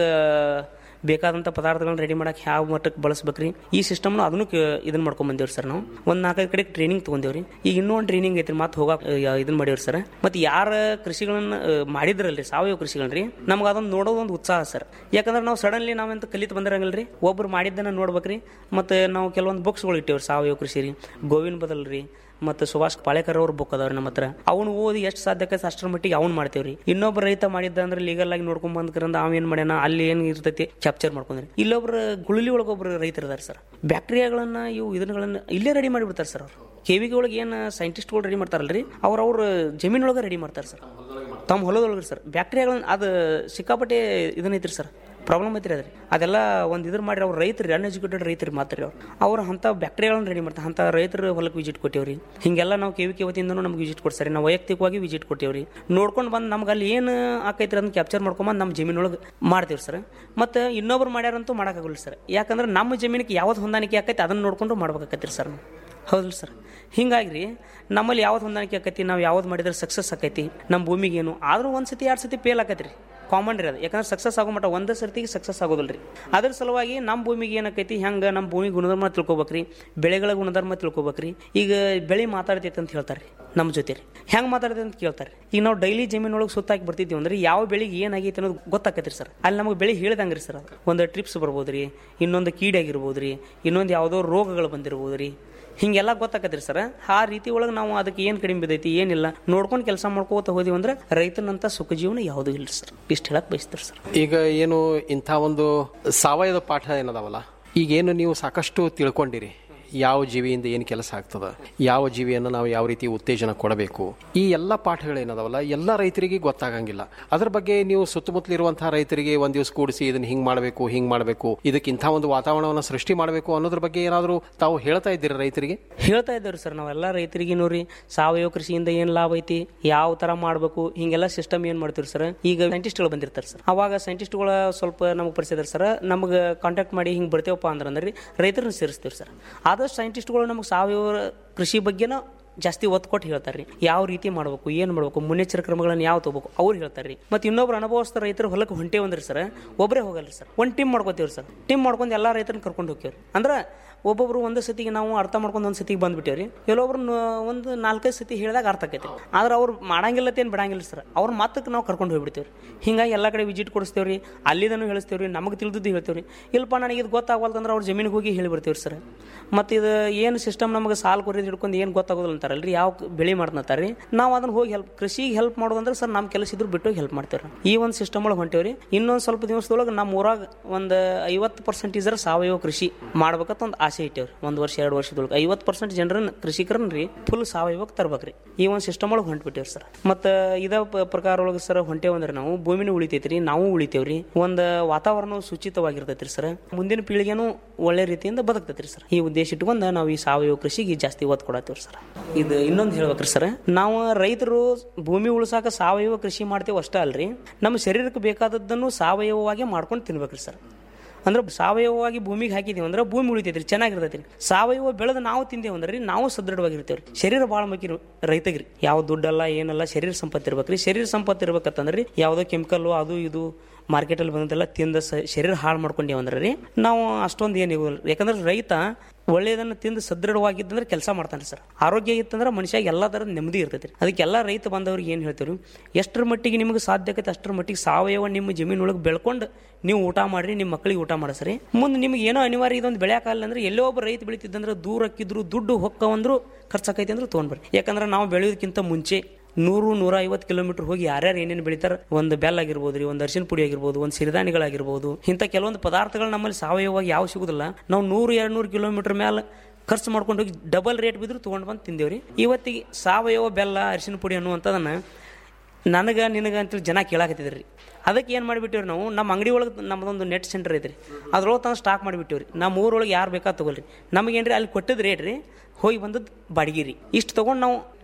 ಬೇಕಾದಂಥ ಪದಾರ್ಥಗಳನ್ನ ರೆಡಿ ಮಾಡಕ್ಕೆ ಯಾವ ಮಟ್ಟಕ್ಕೆ ಬಳಸ್ಬೇಕ್ರಿ ಈ ಸಿಸ್ಟಮ್ನ ಅದನ್ನು ಇದನ್ನ ಮಾಡ್ಕೊಂಡ್ ಬಂದೇವ್ರಿ ಸರ್ ನಾವು ಒಂದು ನಾಲ್ಕೈದು ಕಡೆ ಟ್ರೈನಿಂಗ್ ತೊಗೊಂಡೇವ್ರಿ ಈಗ ಇನ್ನೂ ಒಂದು ಟ್ರೈನಿಂಗ್ ಐತ್ರಿ ಮತ್ತೆ ಹೋಗಕ್ಕೆ ಇದನ್ನ ಮಾಡೇವ್ರಿ ಸರ್ ಮತ್ತೆ ಯಾರ ಕೃಷಿಗಳನ್ನ ಆ, ಮಾಡಿದ್ರಲ್ರಿ ಸಾವಯವ ಕೃಷಿಗಳನ್ನ ರೀ ನಮ್ಗೆ ಅದೊಂದು ನೋಡೋದು ಒಂದು ಉತ್ಸಾಹ ಸರ್ ಯಾಕಂದ್ರೆ ನಾವು ಸಡನ್ಲಿ ನಾವೆಂತ ಕಲಿತು ಬಂದಿರಂಗಿಲ್ಲ ರೀ ಒಬ್ರು ಮಾಡಿದ್ದನ್ನ ನೋಡ್ಬೇಕ್ರಿ ಮತ್ತು ನಾವು ಕೆಲವೊಂದು ಬುಕ್ಸ್ಗಳು ಇಟ್ಟೇವ್ರಿ ಸಾವಯವ ಕೃಷಿ ರೀ ಗೋವಿನ ಬದಲ್ ರೀ ಮತ್ತು ಸುಭಾಷ್ ಪಾಳೇಕರ್ ಅವ್ರ ಬುಕ್ ಅದಾವ್ರಿ ನಮ್ಮ ಹತ್ರ ಅವ್ನು ಓದಿ ಎಷ್ಟು ಸಾಧ್ಯಕ್ಕೆ ಅಷ್ಟರ ಮಟ್ಟಿಗೆ ಅವ್ನು ಮಾಡ್ತೇವ್ರಿ ಇನ್ನೊಬ್ಬ ರೈತ ಮಾಡಿದ್ದ ಅಂದ್ರೆ ಲೀಗಲ್ ಆಗಿ ನೋಡ್ಕೊಂಡ್ ಬಂದ್ಕರಂದ ಅವ ಏನ್ ಮಾಡ್ಯಾನ ಅಲ್ಲಿ ಏನ್ ಇರ್ತೈತಿ ಕ್ಯಾಪ್ಚರ್ ಮಾಡ್ಕೊಂಡ್ರಿ ಇಲ್ಲೊಬ್ರು ಗುಳಿಲಿ ಒಳಗೊಬ್ರು ರೈತರು ಇದಾರೆ ಸರ್ ಬ್ಯಾಕ್ಟೀರಿಯಾಗಳನ್ನ ಇವು ಇದನ್ಗಳನ್ನ ಇಲ್ಲೇ ರೆಡಿ ಮಾಡಿಬಿಡ್ತಾರೆ ಸರ್ ಅವ್ರು ಕೆವಿಗೆ ಒಳಗೆ ಏನು ಸೈಂಟಿಸ್ಟ್ಗಳು ರೆಡಿ ಮಾಡ್ತಾರಲ್ರಿ ಅವ್ರ ಅವ್ರ ಜಮೀನೊಳಗೆ ರೆಡಿ ಮಾಡ್ತಾರೆ ಸರ್ ತಮ್ಮ ಹೊಲದೊಳಗೆ ಸರ್ ಬ್ಯಾಕ್ಟೀರಿಯಾಗಳನ್ನ ಅದು ಸಿಕ್ಕಾಪಟ್ಟೆ ಇದನ್ನೈತ್ರಿ ಸರ್ ಪ್ರಾಬ್ಲಮ್ ಐತ್ರಿ ಅದ್ರಿ ಅದೆಲ್ಲ ಒಂದು ಇದ್ರ ಮಾಡಿ ಅವ್ರು ರೈತರು ಅನ್ಎಜುಕೇಟೆಡ್ ರೈತರು ಮಾತ್ರ ಅವ್ರು ಅವ್ರು ಅಂಥ ಬ್ಯಾಕ್ಟೀರಿಯಾಗಳನ್ನ ರೆಡಿ ಮಾಡ್ತಾರೆ ಅಂಥ ರೈತರ ಹೊಲಕ್ಕೆ ವಿಸಿಟ್ ಕೊಟ್ಟೇವ್ರಿ ಹಿಂಗೆಲ್ಲ ನಾವು ಕೆ ವಿ ಕೆ ವತಿಯಿಂದನೂ ನಮ್ಗೆ ವಿಸಿಟ್ ಕೊಡ್ತಾರೆ ನಾವು ವೈಯಕ್ತಿಕವಾಗಿ ವಿಸಿಟ್ ಕೊಟ್ಟೇವ್ರಿ ನೋಡ್ಕೊಂಡು ಬಂದು ನಮ್ಗೆ ಅಲ್ಲಿ ಏನು ಆಕೈತ್ರಿ ಅದನ್ನ ಕ್ಯಾಪ್ಚರ್ ಮಾಡ್ಕೊಂಬಂದು ನಮ್ಮ ಜಮೀನೊಳಗೆ ಮಾಡ್ತೀವಿ ಸರ್ ಮತ್ತು ಇನ್ನೊಬ್ರು ಮಾಡ್ಯಾರಂತೂ ಮಾಡೋಕ್ಕಾಗಲ್ಲ ಸರ್ ಯಾಕಂದ್ರೆ ನಮ್ಮ ಜಮೀನಿಗೆ ಯಾವ್ದು ಹೊಂದಾಣಿಕೆ ಆಕೈತಿ ಅದನ್ನ ನೋಡ್ಕೊಂಡು ಮಾಡ್ಬೇಕಾಕತ್ರಿ ಸರ್ ನಾವು ಹೌದಿಲ್ಲ ಸರ್ ಹಿಂಗಾಗಿ ರೀ ನಮ್ಮಲ್ಲಿ ಯಾವ್ದು ಹೊಂದಾಣಿಕೆ ಆಕೈತಿ ನಾವು ಯಾವ್ದು ಮಾಡಿದ್ರೆ ಸಕ್ಸಸ್ ಆಕೈತಿ ನಮ್ಮ ಭೂಮಿಗೆ ಏನು ಆದ್ರೂ ಒಂದು ಸತಿ ಎರಡು ಸತಿ ಫೇಲ್ ಆಕೈತಿ ರೀ ಕಾಮನ್ ರೀ ಅದು ಯಾಕಂದ್ರೆ ಸಕ್ಸಸ್ ಆಗೋ ಮಟ್ಟ ಒಂದೇ ಸರ್ತಿಗೆ ಸಕ್ಸಸ್ ಆಗೋದಿಲ್ಲ ರೀ ಅದ್ರ ಸಲುವಾಗಿ ನಮ್ಮ ಭೂಮಿಗೆ ಏನಾಕೈತಿ ಹೆಂಗೆ ನಮ್ಮ ಭೂಮಿ ಗುಣಧರ್ಮ ತಿಳ್ಕೊಬೇಕ್ರಿ ಬೆಳೆಗಳ ಗುಣಧರ್ಮ ತಿಳ್ಕೊಬೇಕ್ರಿ ಈಗ ಬೆಳೆ ಮಾತಾಡ್ತೈತೆ ಅಂತ ಹೇಳ್ತಾರೆ ನಮ್ಮ ಜೊತೆ ರೀ ಹೆಂಗೆ ಮಾತಾಡ್ತೈತೆ ಅಂತ ಕೇಳ್ತಾರೆ ಈಗ ನಾವು ಡೈಲಿ ಜಮೀನೊಳಗೆ ಸುತ್ತಾಕಿ ಬರ್ತಿದ್ದೀವಿ ಅಂದ್ರೆ ಯಾವ ಬೆಳೆಗೆ ಏನಾಗೈತೆ ಅನ್ನೋದು ಗೊತ್ತಾಕೈತಿ ಸರ್ ಅಲ್ಲಿ ನಮಗೆ ಬೆಳೆ ಹೇಳ್ದಂಗೆ ರೀ ಸರ್ ಅದು ಒಂದು ಟ್ರಿಪ್ಸ್ ಬರ್ಬೋದು ರೀ ಇನ್ನೊಂದು ಕೀಡೆ ಆಗಿರ್ಬೋದು ರೀ ಇನ್ನೊಂದು ಯಾವುದೋ ರೋಗಗಳು ಬಂದಿರ್ಬೋದು ರೀ ಹಿಂಗೆಲ್ಲ ಗೊತ್ತಾಕತ್ರಿ ಸರ್ ಆ ರೀತಿ ಒಳಗೆ ನಾವು ಅದಕ್ಕೆ ಏನು ಕಡಿಮೆ ಬಿದ್ದೈತಿ ಏನಿಲ್ಲ ನೋಡ್ಕೊಂಡು ಕೆಲಸ ಮಾಡ್ಕೋತ ಹೋದಿವಿ ಅಂದ್ರೆ ರೈತನಂತ ಸುಖ ಜೀವನ ಯಾವುದೂ ಇಲ್ಲ ಸರ್ ಇಷ್ಟು ಹೇಳಕ್ ಬಯಸ್ತಾರೆ ಸರ್ ಈಗ ಏನು ಇಂಥ ಒಂದು ಸಾವಯವ ಪಾಠ ಏನದಾವಲ್ಲ ಈಗೇನು ನೀವು ಸಾಕಷ್ಟು ತಿಳ್ಕೊಂಡಿರಿ ಯಾವ ಜೀವಿಯಿಂದ ಏನು ಕೆಲಸ ಆಗ್ತದ ಯಾವ ಜೀವಿಯನ್ನು ನಾವು ಯಾವ ರೀತಿ ಉತ್ತೇಜನ ಕೊಡಬೇಕು ಈ ಎಲ್ಲ ಪಾಠಗಳೇನದಾವಲ್ಲ ಎಲ್ಲ ರೈತರಿಗೆ ಗೊತ್ತಾಗಂಗಿಲ್ಲ ಅದ್ರ ಬಗ್ಗೆ ನೀವು ಸುತ್ತಮುತ್ತಲಿರುವಂತಹ ರೈತರಿಗೆ ಒಂದ್ ದಿವಸ ಕೂಡಿಸಿ ಇದನ್ನ ಹಿಂಗ್ ಮಾಡಬೇಕು ಹಿಂಗ್ ಮಾಡಬೇಕು ಇದಕ್ಕೆ ಇಂಥ ಒಂದು ವಾತಾವರಣವನ್ನು ಸೃಷ್ಟಿ ಮಾಡಬೇಕು ಅನ್ನೋದ್ರ ಬಗ್ಗೆ ಏನಾದರೂ ತಾವು ಹೇಳ್ತಾ ಇದ್ದೀರಾ ರೈತರಿಗೆ ಹೇಳ್ತಾ ಇದ್ದೇವ್ರಿ ಸರ್ ನಾವೆಲ್ಲ ರೈತರಿಗೆ ನೋಡ್ರಿ ಸಾವಯವ ಕೃಷಿಯಿಂದ ಏನ್ ಲಾಭ ಐತಿ ಯಾವ ತರ ಮಾಡ್ಬೇಕು ಹಿಂಗೆಲ್ಲ ಸಿಸ್ಟಮ್ ಏನ್ ಮಾಡ್ತೀವಿ ಸರ್ ಈಗ ಸೈಂಟಿಸ್ಟ್ಗಳು ಬಂದಿರ್ತಾರೆ ಸರ್ ಅವಾಗ ಸೈಂಟಿಸ್ಟ್ಗಳ ಸ್ವಲ್ಪ ನಮಗೆ ಪರಿಚಯ ಸರ್ ನಮಗೆ ಕಾಂಟ್ಯಾಕ್ಟ್ ಮಾಡಿ ಹಿಂಗೆ ಬರ್ತೀವಪ್ಪ ಅಂದ್ರೆ ಅಂದ್ರೆ ರೈತರನ್ನ ಸೇರಿಸ್ತೀವಿ ಸರ್ ಆದಷ್ಟು ಸೈಂಟಿಸ್ಟ್ಗಳು ನಮಗೆ ಸಾವಯವ ಕೃಷಿ ಬಗ್ಗೆನ ಜಾಸ್ತಿ ಒತ್ತು ಕೊಟ್ಟು ಹೇಳ್ತಾರೆ ರೀ ಯಾವ ರೀತಿ ಮಾಡಬೇಕು ಏನು ಮಾಡಬೇಕು ಮುನ್ನೆಚ್ಚರಿಕೆ ಕ್ರಮಗಳನ್ನು ಯಾವ ತಗೋಬೇಕು ಅವ್ರು ಹೇಳ್ತಾರೆ ರೀ ಮತ್ತು ಇನ್ನೊಬ್ರು ಅನುಭವಸ್ಥ ರೈತರು ಹೊಲಕ್ಕೆ ಹೊಂಟೇವಂದ್ರಿ ಸರ್ ಒಬ್ಬರೇ ಹೋಗಲ್ರಿ ಸರ್ ಒಂದು ಟೀಮ್ ಮಾಡ್ಕೋತೀವ್ರಿ ಸರ್ ಟೀಮ್ ಮಾಡ್ಕೊಂಡು ಎಲ್ಲ ರೈತರನ್ನ ಕರ್ಕೊಂಡು ಹೋಗ್ತೀವ್ರಿ ಅಂದ್ರೆ ಒಬ್ಬೊಬ್ರು ಒಂದು ಸತಿಗೆ ನಾವು ಅರ್ಥ ಮಾಡ್ಕೊಂಡು ಒಂದು ಸತಿಗೆ ಬಂದ್ಬಿಟ್ಟೇವ್ರಿ ಕೆಲವೊಬ್ರು ನ- ಒಂದು ನಾಲ್ಕೈದು ಸತಿ ಹೇಳಿದಾಗ ಅರ್ಥ ಆಕೈತಿ ಆದ್ರೆ ಅವ್ರು ಮಾಡಂಗಿಲ್ಲತ್ತೇನು ಬಿಡಂಗಿಲ್ಲ ಸರ್ ಅವ್ರ ಮಾತಕ್ಕೆ ನಾವು ಕರ್ಕೊಂಡು ಹೋಗ್ಬಿಡ್ತೀವ್ರಿ ಹಿಂಗಾಗಿ ಎಲ್ಲ ಕಡೆ ವಿಸಿಟ್ ಕೊಡಿಸ್ತೇವ್ರಿ ಅಲ್ಲಿದನು ಹೇಳಿಸ್ತೇವ್ರಿ ನಮಗೆ ತಿಳಿದಿದ್ದು ಹೇಳ್ತೇವ್ರಿ ಇಲ್ಲಪ್ಪ ನನಗೆ ಇದು ಗೊತ್ತಾಗವಲ್ತಂದ್ರೆ ಅವ್ರ ಜಮೀನಿಗೆ ಹೋಗಿ ಹೇಳಿಬಿಡ್ತೀವ್ರಿ ಸರ್ ಮತ್ತು ಇದು ಏನು ಸಿಸ್ಟಮ್ ನಮಗೆ ಸಾಲು ಕೊರಿದು ಹಿಡ್ಕೊಂಡು ಏನು ಗೊತ್ತಾಗೋದಿಲ್ಲ ಅಂತಾರಲ್ರಿ ಯಾವ ಬೆಳೆ ಮಾಡ್ತಾರ ನಾವು ಅದನ್ನ ಹೋಗಿ ಹೆಲ್ಪ್ ಕೃಷಿಗೆ ಹೆಲ್ಪ್ ಮಾಡೋದಂದ್ರೆ ಸರ್ ನಮ್ಮ ಕೆಲಸ ಇದ್ರು ಬಿಟ್ಟು ಹೆಲ್ಪ್ ಮಾಡ್ತೇವ್ರಿ ಈ ಒಂದು ಸಿಸ್ಟಮ್ ಒಳಗೆ ಹೊಂಟೇವ್ರಿ ಇನ್ನೊಂದು ಸ್ವಲ್ಪ ದಿವಸದೊಳಗೆ ನಮ್ಮ ಊರಾಗ ಒಂದು ಐವತ್ತು ಪರ್ಸೆಂಟೇಜ್ ಸಾವಯವ ಕೃಷಿ ಮಾಡ್ಬೇಕಂತ ಒಂದು ಆಸೆ ಇಟ್ಟೇವ್ರಿ ಒಂದು ವರ್ಷ ಎರಡು ವರ್ಷದೊಳಗೆ ಐವತ್ತು ಪರ್ಸೆಂಟ್ ಜನರನ್ನ ಕೃಷಿಕರನ್ನ ರೀ ಫುಲ್ ಸಾವಯವಕ್ಕೆ ತರ್ಬೇಕ್ರಿ ಈ ಒಂದು ಸಿಸ್ಟಮ್ ಒಳಗೆ ಹೊಂಟ್ಬಿಟ್ಟೇವ್ರಿ ಸರ್ ಮತ್ತು ಇದ ಪ- ಪ್ರಕಾರ ಒಳಗೆ ಸರ್ ಹೊಂಟೇವಂದ್ರೆ ನಾವು ಭೂಮಿನೂ ಉಳಿತೈತ್ರಿ ನಾವು ಉಳಿತೇವ್ರಿ ಒಂದು ವಾತಾವರಣ ಸುಚಿತವಾಗಿರ್ತೈತ್ರಿ ಸರ್ ಮುಂದಿನ ಪೀಳಿಗೆನೂ ಒಳ್ಳೆ ರೀತಿಯಿಂದ ಬದುಕ್ತೈತ್ರಿ ಸರ್ ಈ ಉದ್ದೇಶ ಇಟ್ಕೊಂಡು ನಾವು ಈ ಸಾವಯವ ಕೃಷಿಗೆ ಜಾಸ್ತಿ ಒತ್ತು ಕೊಡತ್ತೀವ್ರಿ ಸರ್ ಇದು ಇನ್ನೊಂದು ಹೇಳ್ಬೇಕ್ರಿ ಸರ್ ನಾವು ರೈತರು ಭೂಮಿ ಉಳಿಸಾಕ ಸಾವಯವ ಕೃಷಿ ಮಾಡ್ತೇವೆ ಅಷ್ಟೇ ಅಲ್ರಿ ನಮ್ಮ ಶರೀರಕ್ಕೆ ಬೇಕಾದದ್ದನ್ನು ಸಾವಯವವಾಗಿ ಮಾಡ್ಕೊಂಡು ತಿನ್ಬೇಕ್ರಿ ಸರ್ ಅಂದ್ರೆ ಸಾವಯವವಾಗಿ ಭೂಮಿಗೆ ಹಾಕಿದೀವಿ ಅಂದ್ರೆ ಭೂಮಿ ಉಳಿತೈತ್ರಿ ಚೆನ್ನಾಗಿರ್ತೈತಿ ಸಾವಯವ ಬೆಳೆದು ನಾವು ತಿಂದೇವು ಅಂದ್ರೆ ನಾವು ಸದೃಢವಾಗಿರ್ತೇವ್ರಿ ಶರೀರ ಭಾಳ ಮುಖ್ಯ ರೈತಗ್ರಿ ಯಾವ ದುಡ್ಡಲ್ಲ ಏನಲ್ಲ ಶರೀರ ಸಂಪತ್ತು ಇರ್ಬೇಕ್ರಿ ಶರೀರ ಸಂಪತ್ತು ಇರ್ಬೇಕಂತಂದ್ರಿ ಯಾವುದೋ ಕೆಮಿಕಲ್ ಅದು ಇದು ಮಾರ್ಕೆಟಲ್ಲಿ ಬಂದಂತೆಲ್ಲ ತಿಂದ ಸ- ಶರೀರ ಹಾಳು ಮಾಡ್ಕೊಂಡೇವು ಅಂದ್ರೆ ರೀ ನಾವು ಅಷ್ಟೊಂದು ಏನು ಯಾಕಂದ್ರೆ ರೈತ ಒಳ್ಳೆಯದನ್ನು ತಿಂದು ಸದೃಢವಾಗಿದ್ದಂದ್ರೆ ಕೆಲಸ ಮಾಡ್ತಾನೆ ಸರ್ ಆರೋಗ್ಯ ಇತ್ತಂದ್ರೆ ಮನುಷ್ಯ ಎಲ್ಲ ಥರದ ನೆಮ್ಮದಿ ಇರ್ತೈತಿ ರೀ ಅದಕ್ಕೆಲ್ಲ ರೈತ ಬಂದವ್ರಿಗೆ ಏನು ಹೇಳ್ತೀವಿ ಎಷ್ಟರ ಮಟ್ಟಿಗೆ ನಿಮಗೆ ಸಾಧ್ಯ ಆಕೈತೆ ಅಷ್ಟರ ಮಟ್ಟಿಗೆ ಸಾವಯವ ನಿಮ್ಮ ಜಮೀನೊಳಗೆ ಬೆಳ್ಕೊಂಡು ನೀವು ಊಟ ಮಾಡ್ರಿ ನಿಮ್ಮ ಮಕ್ಕಳಿಗೆ ಊಟ ಮಾಡಿಸ್ರಿ ಮುಂದೆ ನಿಮ್ಗೆ ಏನೋ ಅನಿವಾರ್ಯ ಇದೊಂದು ಬೆಳೆಯಕ್ಕಾಗಲ್ಲ ಅಂದ್ರೆ ಎಲ್ಲೋ ಒಬ್ಬ ರೈತ ಬೆಳಿತಿದ್ದಂದ್ರೆ ದೂರ ಹಾಕಿದ್ರು ದುಡ್ಡು ಹೊಕ್ಕವಂದ್ರು ಖರ್ಚಾಕೈತಿ ಅಂದ್ರೆ ತೊಗೊಂಡ್ಬರ್ರಿ ಯಾಕಂದ್ರೆ ನಾವು ಬೆಳೆಯೋದಕ್ಕಿಂತ ಮುಂಚೆ ನೂರು ನೂರ ಐವತ್ತು ಕಿಲೋಮೀಟರ್ ಹೋಗಿ ಯಾರ್ಯಾರು ಏನೇನು ಬೆಳಿತಾರ ಒಂದು ಬೆಲ್ಲ ಆಗಿರ್ಬೋದು ರೀ ಒಂದು ಅರಿಶಿನ ಪುಡಿ ಆಗಿರ್ಬೋದು ಒಂದು ಸಿರಿಧಾನ್ಯಗಳಾಗಿರ್ಬೋದು ಇಂಥ ಕೆಲವೊಂದು ಪದಾರ್ಥಗಳು ನಮ್ಮಲ್ಲಿ ಸಾವಯವವಾಗಿ ಯಾವ ಸಿಗುದಿಲ್ಲ ನಾವು ನೂರು ಎರಡು ನೂರು ಕಿಲೋಮೀಟರ್ ಮೇಲೆ ಖರ್ಚು ಮಾಡ್ಕೊಂಡು ಹೋಗಿ ಡಬಲ್ ರೇಟ್ ಬಿದ್ರು ತೊಗೊಂಡು ಬಂದು ತಿಂದೇವ್ರಿ ಇವತ್ತಿಗೆ ಸಾವಯವ ಬೆಲ್ಲ ಅರಿಶಿನ ಪುಡಿ ಅನ್ನುವಂಥದ್ದನ್ನ ನನಗೆ ನಿನಗೆ ಅಂತೇಳಿ ಜನ ಕೇಳಾಕತ್ತಿದ್ರಿ ಅದಕ್ಕೆ ಏನು ಮಾಡಿಬಿಟ್ಟಿವ್ರಿ ನಾವು ನಮ್ಮ ಅಂಗಡಿ ಒಳಗೆ ನಮ್ಮದೊಂದು ನೆಟ್ ಸೆಂಟರ್ ಐತ್ರಿ ಅದ್ರೊಳಗೆ ತಂದು ಸ್ಟಾಕ್ ಮಾಡಿಬಿಟ್ಟಿವ್ರಿ ನಮ್ಮ ಊರೊಳಗೆ ಯಾರು ಬೇಕಾ ತಗೊಳ್ರಿ ನಮಗೇನ್ರಿ ಅಲ್ಲಿ ಕೊಟ್ಟಿದ್ದು ರೇಟ್ ರೀ ಹೋಗಿ ಬಂದದ್ದು ಬಾಡಿಗೆ ರೀ ಇಷ್ಟು ತೊಗೊಂಡು ನಾವು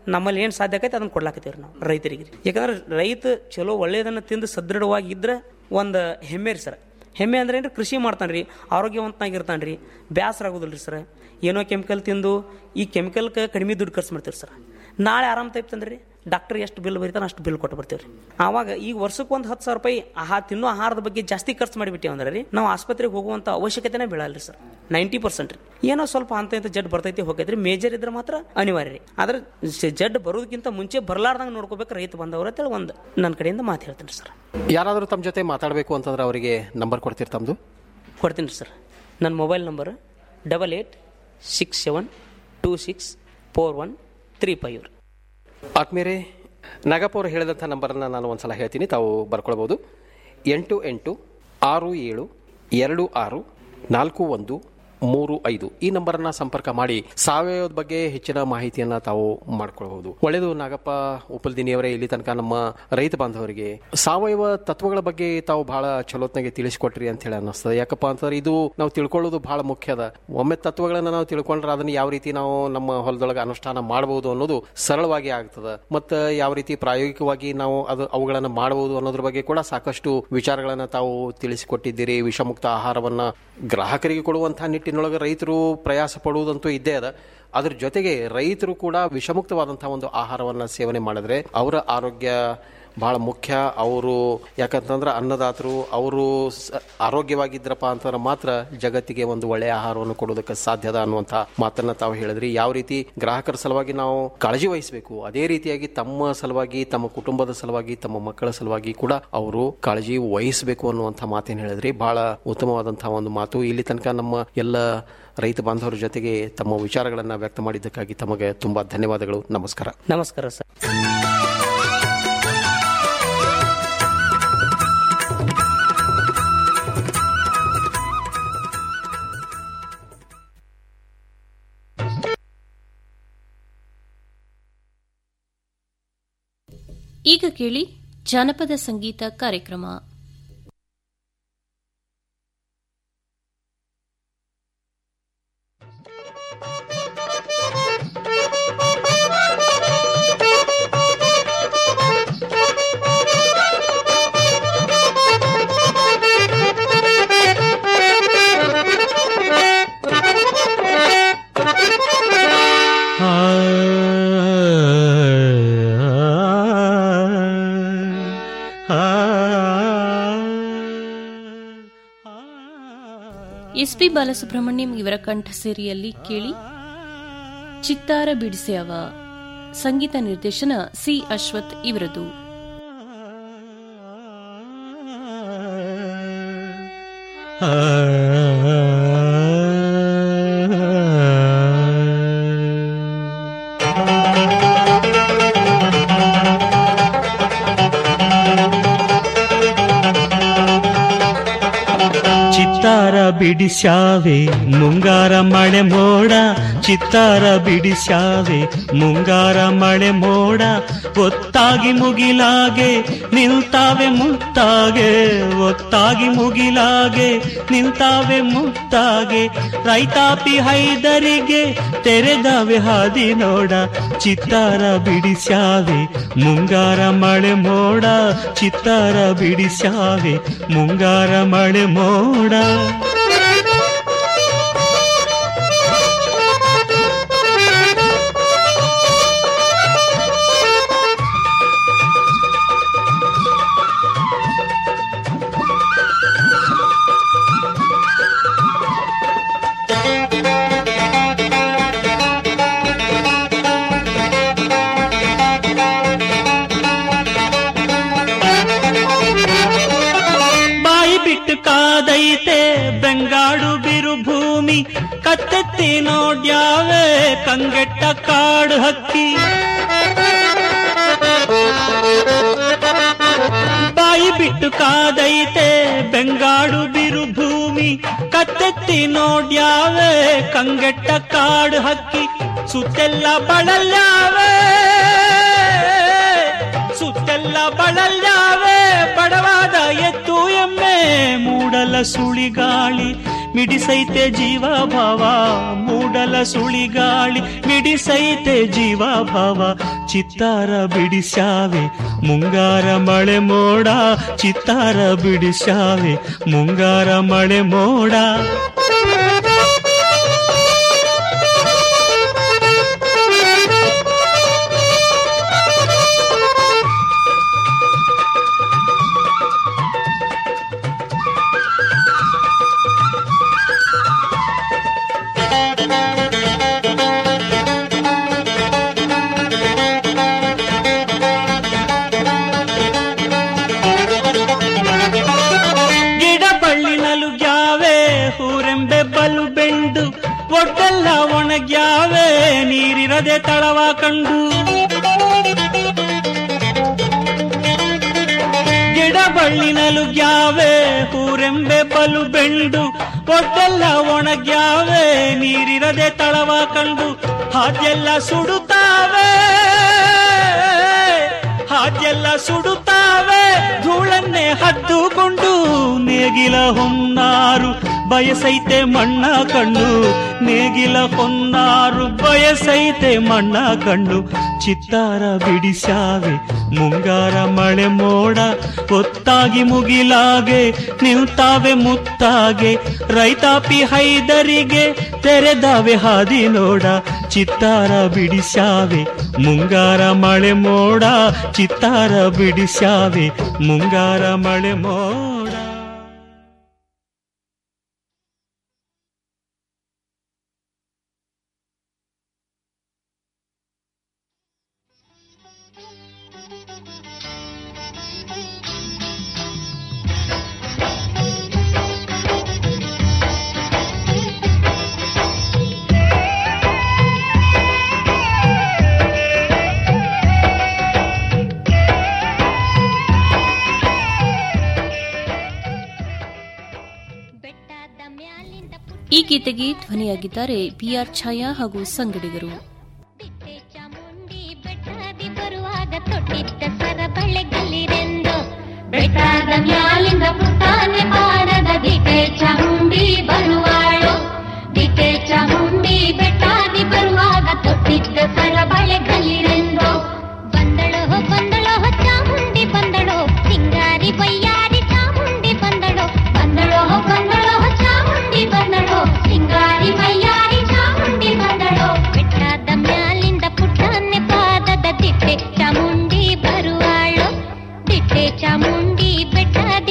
ನಮ್ಮಲ್ಲಿ ಏನು ಸಾಧ್ಯ ಆಕೈತೆ ಅದನ್ನ ಕೊಡ್ಲಾಕತ್ತೀವಿ ನಾವು ರೈತರಿಗೆ ಯಾಕಂದ್ರೆ ರೈತ ಚಲೋ ಒಳ್ಳೆಯದನ್ನು ತಿಂದು ಸದೃಢವಾಗಿ ಇದ್ರೆ ಒಂದು ಹೆಮ್ಮೆ ರೀ ಸರ್ ಹೆಮ್ಮೆ ಅಂದ್ರೆ ಏನ್ರಿ ಕೃಷಿ ಮಾಡ್ತಾನೆ ರೀ ಆರೋಗ್ಯವಂತನಾಗಿರ್ತಾನೆ ರೀ ಬ್ಯಾಸರ ಆಗೋದಿಲ್ಲ ರೀ ಸರ್ ಏನೋ ಕೆಮಿಕಲ್ ತಿಂದು ಈ ಕೆಮಿಕಲ್ಗೆ ಕಡಿಮೆ ದುಡ್ಡು ಖರ್ಚು ಮಾಡ್ತೀವಿ ಸರ್ ನಾಳೆ ಆರಾಮ್ ತೈಪ್ತಂದ್ರೆ ರೀ ಡಾಕ್ಟರ್ ಎಷ್ಟು ಬಿಲ್ ಬರೀತಾನೆ ಅಷ್ಟು ಬಿಲ್ ಕೊಟ್ಟು ಬರ್ತೀವಿ ರೀ ಆವಾಗ ಈಗ ವರ್ಷಕ್ಕೆ ಒಂದು ಹತ್ತು ಸಾವಿರ ರೂಪಾಯಿ ಆಹಾರ ತಿನ್ನೋ ಆಹಾರದ ಬಗ್ಗೆ ಜಾಸ್ತಿ ಖರ್ಚು ಮಾಡಿಬಿಟ್ಟಿವಿ ಅಂದ್ರೆ ರೀ ನಾವು ಆಸ್ಪತ್ರೆಗೆ ಹೋಗುವಂಥ ಅವಶ್ಯಕತೆನೇ ಬೀಳಲ್ಲ ರೀ ಸರ್ ನೈಂಟಿ ಪರ್ಸೆಂಟ್ ರೀ ಏನೋ ಸ್ವಲ್ಪ ಅಂತ ಇಂಥ ಜಡ್ ಬರ್ತೈತಿ ಹೋಗೈತ್ರಿ ಮೇಜರ್ ಇದ್ರೆ ಮಾತ್ರ ಅನಿವಾರ್ಯ ರೀ ಆದ್ರೆ ಸ- ಜಡ್ ಬರೋದಕ್ಕಿಂತ ಮುಂಚೆ ಬರ್ಲಾರ್ದಂಗೆ ನೋಡ್ಕೋಬೇಕು ರೈತ ಬಂದವ್ರ ಅಂತೇಳಿ ಒಂದು ನನ್ನ ಕಡೆಯಿಂದ ಮಾತು ಹೇಳ್ತೀನಿ ಸರ್ ಯಾರಾದರೂ ತಮ್ಮ ಜೊತೆ ಮಾತಾಡಬೇಕು ಅಂತಂದ್ರೆ ಅವರಿಗೆ ನಂಬರ್ ಕೊಡ್ತೀರಿ ತಮ್ಮದು ಕೊಡ್ತೀನಿ ಸರ್ ನನ್ನ mobile number double eight six seven two six four one three five ಆತ್ಮೀಯರೇ ನಾಗಪ್ಪ ಅವರು ಹೇಳಿದಂಥ ನಂಬರನ್ನು ನಾನು ಒಂದ್ಸಲ ಹೇಳ್ತೀನಿ ತಾವು ಬರ್ಕೊಳ್ಬೋದು ಎಂಟು ಎಂಟು ಆರು ಏಳು ಎರಡು ಆರು ನಾಲ್ಕು ಒಂದು ಮೂರು ಐದು ಈ ನಂಬರನ್ನ ಸಂಪರ್ಕ ಮಾಡಿ ಸಾವಯವದ ಬಗ್ಗೆ ಹೆಚ್ಚಿನ ಮಾಹಿತಿಯನ್ನ ತಾವು ಮಾಡ್ಕೊಳ್ಬಹುದು ಒಳ್ಳೆಯದು ನಾಗಪ್ಪ ಉಪಲ್ದಿನಿಯವರೇ ಇಲ್ಲಿ ತನಕ ನಮ್ಮ ರೈತ ಬಾಂಧವರಿಗೆ ಸಾವಯವ ತತ್ವಗಳ ಬಗ್ಗೆ ತಾವು ಬಹಳ ಚಲೋತ್ನಾಗೆ ತಿಳಿಸಿಕೊಟ್ರಿ ಅಂತ ಹೇಳಿ ಅನ್ನಿಸ್ತದೆ ಯಾಕಪ್ಪ ಅಂತಂದ್ರೆ ಇದು ನಾವು ತಿಳ್ಕೊಳ್ಳೋದು ಬಹಳ ಮುಖ್ಯ ಅದ ಒಮ್ಮೆ ತತ್ವಗಳನ್ನ ನಾವು ತಿಳ್ಕೊಂಡ್ರೆ ಅದನ್ನ ಯಾವ ರೀತಿ ನಾವು ನಮ್ಮ ಹೊಲದೊಳಗೆ ಅನುಷ್ಠಾನ ಮಾಡಬಹುದು ಅನ್ನೋದು ಸರಳವಾಗಿ ಆಗ್ತದೆ ಮತ್ತು ಯಾವ ರೀತಿ ಪ್ರಾಯೋಗಿಕವಾಗಿ ನಾವು ಅದು ಅವುಗಳನ್ನು ಮಾಡಬಹುದು ಅನ್ನೋದ್ರ ಬಗ್ಗೆ ಕೂಡ ಸಾಕಷ್ಟು ವಿಚಾರಗಳನ್ನ ತಾವು ತಿಳಿಸಿಕೊಟ್ಟಿದ್ದೀರಿ ವಿಷಮುಕ್ತ ಆಹಾರವನ್ನ ಗ್ರಾಹಕರಿಗೆ ಕೊಡುವಂತಹ ನಿಟ್ಟಿನೊಳಗೆ ರೈತರು ಪ್ರಯಾಸ ಪಡುವುದಂತೂ ಇದ್ದೇ ಅದ ಅದ್ರ ಜೊತೆಗೆ ರೈತರು ಕೂಡ ವಿಷಮುಕ್ತವಾದಂತಹ ಒಂದು ಆಹಾರವನ್ನ ಸೇವನೆ ಮಾಡಿದ್ರೆ ಅವರ ಆರೋಗ್ಯ ಬಹಳ ಮುಖ್ಯ ಅವರು ಯಾಕಂತಂದ್ರೆ ಅನ್ನದಾತರು ಅವರು ಸ- ಆರೋಗ್ಯವಾಗಿದ್ರಪ್ಪ ಅಂತಂದ್ರೆ ಮಾತ್ರ ಜಗತ್ತಿಗೆ ಒಂದು ಒಳ್ಳೆಯ ಆಹಾರವನ್ನು ಕೊಡೋದಕ್ಕೆ ಸಾಧ್ಯದ ಅನ್ನುವಂಥ ಮಾತನ್ನ ತಾವು ಹೇಳಿದ್ರಿ ಯಾವ ರೀತಿ ಗ್ರಾಹಕರ ಸಲುವಾಗಿ ನಾವು ಕಾಳಜಿ ವಹಿಸಬೇಕು ಅದೇ ರೀತಿಯಾಗಿ ತಮ್ಮ ಸಲುವಾಗಿ ತಮ್ಮ ಕುಟುಂಬದ ಸಲುವಾಗಿ ತಮ್ಮ ಮಕ್ಕಳ ಸಲುವಾಗಿ ಕೂಡ ಅವರು ಕಾಳಜಿ ವಹಿಸಬೇಕು ಅನ್ನುವಂಥ ಮಾತೇನು ಹೇಳಿದ್ರಿ ಬಹಳ ಉತ್ತಮವಾದಂತಹ ಒಂದು ಮಾತು ಇಲ್ಲಿ ತನಕ ನಮ್ಮ ಎಲ್ಲ ರೈತ ಬಾಂಧವರ ಜೊತೆಗೆ ತಮ್ಮ ವಿಚಾರಗಳನ್ನ ವ್ಯಕ್ತ ಮಾಡಿದ್ದಕ್ಕಾಗಿ ತಮಗೆ ತುಂಬಾ ಧನ್ಯವಾದಗಳು ನಮಸ್ಕಾರ ನಮಸ್ಕಾರ ಸರ್ ಈಗ ಕೇಳಿ ಜಾನಪದ ಸಂಗೀತ ಕಾರ್ಯಕ್ರಮ ಎಸ್ ಪಿ ಬಾಲಸುಬ್ರಹ್ಮಣ್ಯಂ ಇವರ ಕಂಠ ಸೇರಿಯಲ್ಲಿ ಕೇಳಿ ಚಿತ್ತಾರ ಬಿಡಿಸ್ಯಾವ ಸಂಗೀತ ನಿರ್ದೇಶನ ಸಿ ಅಶ್ವಥ್ ಇವರದು ಚಿತ್ತಾರ ಬಿಡಿಸ್ಯಾವೆ ಮುಂಗಾರ ಮಳೆ ಮೋಡ ಚಿತ್ತಾರ ಬಿಡಿಸ್ಯಾವೆ ಮುಂಗಾರ ಮಳೆ ಮೋಡ ಒತ್ತಾಗಿ ಮುಗಿಲಾಗೆ ನಿಲ್ತಾವೆ ಮುತ್ತಾಗೆ ಒತ್ತಾಗಿ ಮುಗಿಲಾಗೆ ನಿಲ್ತಾವೆ ಮುತ್ತಾಗೆ ರೈತಾಪಿ ಹೈದರಿಗೆ ತೆರೆದಾವೆ ಹಾದಿ ನೋಡ ಚಿತ್ತಾರ ಬಿಡಿಸ್ಯಾವೆ ಮುಂಗಾರ ಮಳೆ ಮೋಡ ಚಿತ್ತಾರ ಬಿಡಿಸ್ಯಾವೆ ಮುಂಗಾರ ಮಳೆ ಮೋಡ ಬಾಯಿ ಬಿಟ್ಟು ಕಾದೈತೆ ಬೆಂಗಾಡು ಬಿರು ಭೂಮಿ ಕತ್ತೆತ್ತಿ ನೋಡ್ಯಾವೆ ಕಂಗೆಟ್ಟ ಕಾಡು ಹಕ್ಕಿ ಬಾಯಿ ಬಿಟ್ಟು ಕಾದೈತೆ ಬೆಂಗಾಡು ಬಿರು ಭೂಮಿ ಕತ್ತೆತ್ತಿ ನೋಡ್ಯಾವೆ ಕಂಗೆಟ್ಟ ಕಾಡು ಹಕ್ಕಿ ಸುತ್ತೆಲ್ಲ ಬಳಲ್ಯಾವೆ ಸುತ್ತೆಲ್ಲ ಬಳಲ್ಯಾವೆ ಬಡವಾದ ಎತ್ತು ಎಮ್ಮೆ ಮೂಡಲ ಸುಳಿಗಾಳಿ ಮಿಡಿಸೈತೆ ಜೀವ ಭಾವ ಮೂಡಲ ಸುಳಿಗಾಳಿ ಮಿಡಿಸೈತೆ ಜೀವ ಭಾವ ಚಿತ್ತಾರ ಬಿಡಿಸ್ಯಾವೆ ಮುಂಗಾರ ಮಳೆ ಮೋಡ ಚಿತ್ತಾರ ಬಿಡಿಸ್ಯಾವೆ ಮುಂಗಾರ ಮಳೆ ಮೋಡ ಗಿಡ ಬಳ್ಳಿನಲು ಗ್ಯಾವೆ ಹೂರೆಂಬೆ ಬಲು ಬೆಂಡು ಒಡ್ಡೆಲ್ಲ ಒಣಗ್ಯಾವೆ ನೀರಿರದೆ ತಳವ ಕಂಡು ಗಿಡ ಬಳ್ಳಿನಲು ಗ್ಯಾವೆ ಹೂರೆಂಬೆ ಬಲು ಬೆಂಡು ಒಡ್ಡೆಲ್ಲ ಒಣಗ್ಯಾವೆ ನೀರಿರದೆ ತಳವ ಕಂಡು ಹಾಗೆಲ್ಲ ಸುಡುತ್ತಾವೆ ಹಾಗೆಲ್ಲ ಸುಡುತ್ತಾವೆ ಧೂಳನ್ನೇ ಹದ್ದುಕೊಂಡು ನೇಗಿಲ ಹೊನ್ನಾರು ಬಯಸೈತೆ ಮಣ್ಣ ಕಣ್ಣು ನೇಗಿಲ ಹೊನ್ನಾರು ಬಯಸೈತೆ ಮಣ್ಣ ಕಣ್ಣು ಚಿತ್ತಾರ ಬಿಡಿಸ್ಯಾವೆ ಮುಂಗಾರ ಮಳೆ ಮೋಡ ಒತ್ತಾಗಿ ಮುಗಿಲಾಗೆ ನಿಲ್ತಾವೆ ಮುತ್ತಾಗೆ ರೈತಾಪಿ ಹೈದರಿಗೆ ತೆರೆದಾವೆ ಹಾದಿ ನೋಡ ಚಿತ್ತಾರ ಬಿಡಿಸ್ಯಾವೆ ಮುಂಗಾರ ಮಳೆ ಮೋಡ ಚಿತ್ತಾರ ಬಿಡಿಸ್ಯಾವೆ ಮುಂಗಾರ ಮಳೆ ಮೋಡ ಈ ಗೀತೆಗೆ ಧ್ವನಿಯಾಗಿದ್ದಾರೆ ಬಿಆರ್ ಛಾಯಾ ಹಾಗೂ ಸಂಗಡಿಗರು ಬರುವಾಗ ತೊಟ್ಟಿದ್ದ ಸರ ಬಳೆಗಲ್ಲಿರೆಂದು ಬೆಟ್ಟದ ಮ್ಯಾಲಿಂದ ಪುಟ್ಟಾನೆ ಬಾರದ ದಿಟೆ ಚಾಮುಂಡಿ ಬರುವಾಳು ದಿಟೆ ಚಾಮುಂಡಿ ಬೆಟ್ಟಾದಿ ಬರುವಾಗ ತೊಟ್ಟಿದ್ದ ಸರ ಬಳೆಗಲ್ಲಿರೆಂದು ಬಂದಳೋ ಬಂದಳೋ ಚಾಮುಂಡಿ ಬಂದಳೋ ಸಿಂಗಾರಿ ಬಯ್ಯಾರಿ ಚಾಮುಂಡಿ ಬಂದಳೋ ಬಂದಳೋ ಬಂದಳೋ ಚಾಮುಂಡಿ ಬಂದಳೋ ಸಿಂಗಾರಿ ಬಯ್ಯಾರಿ ಚಾಮುಂಡಿ ಬಂದಳೋ ಬೆಟ್ಟದ ಮ್ಯಾಲಿಂದ ಪುಟ್ಟಾನೆ ಪಾದದ ದಿಟ್ಟೆ ಚಾಮುಂಡಿ ಬರುವಾಳು ದಿಟ್ಟೆ ಚಾಮುಂಡಿ ಬೆಟ್ಟದ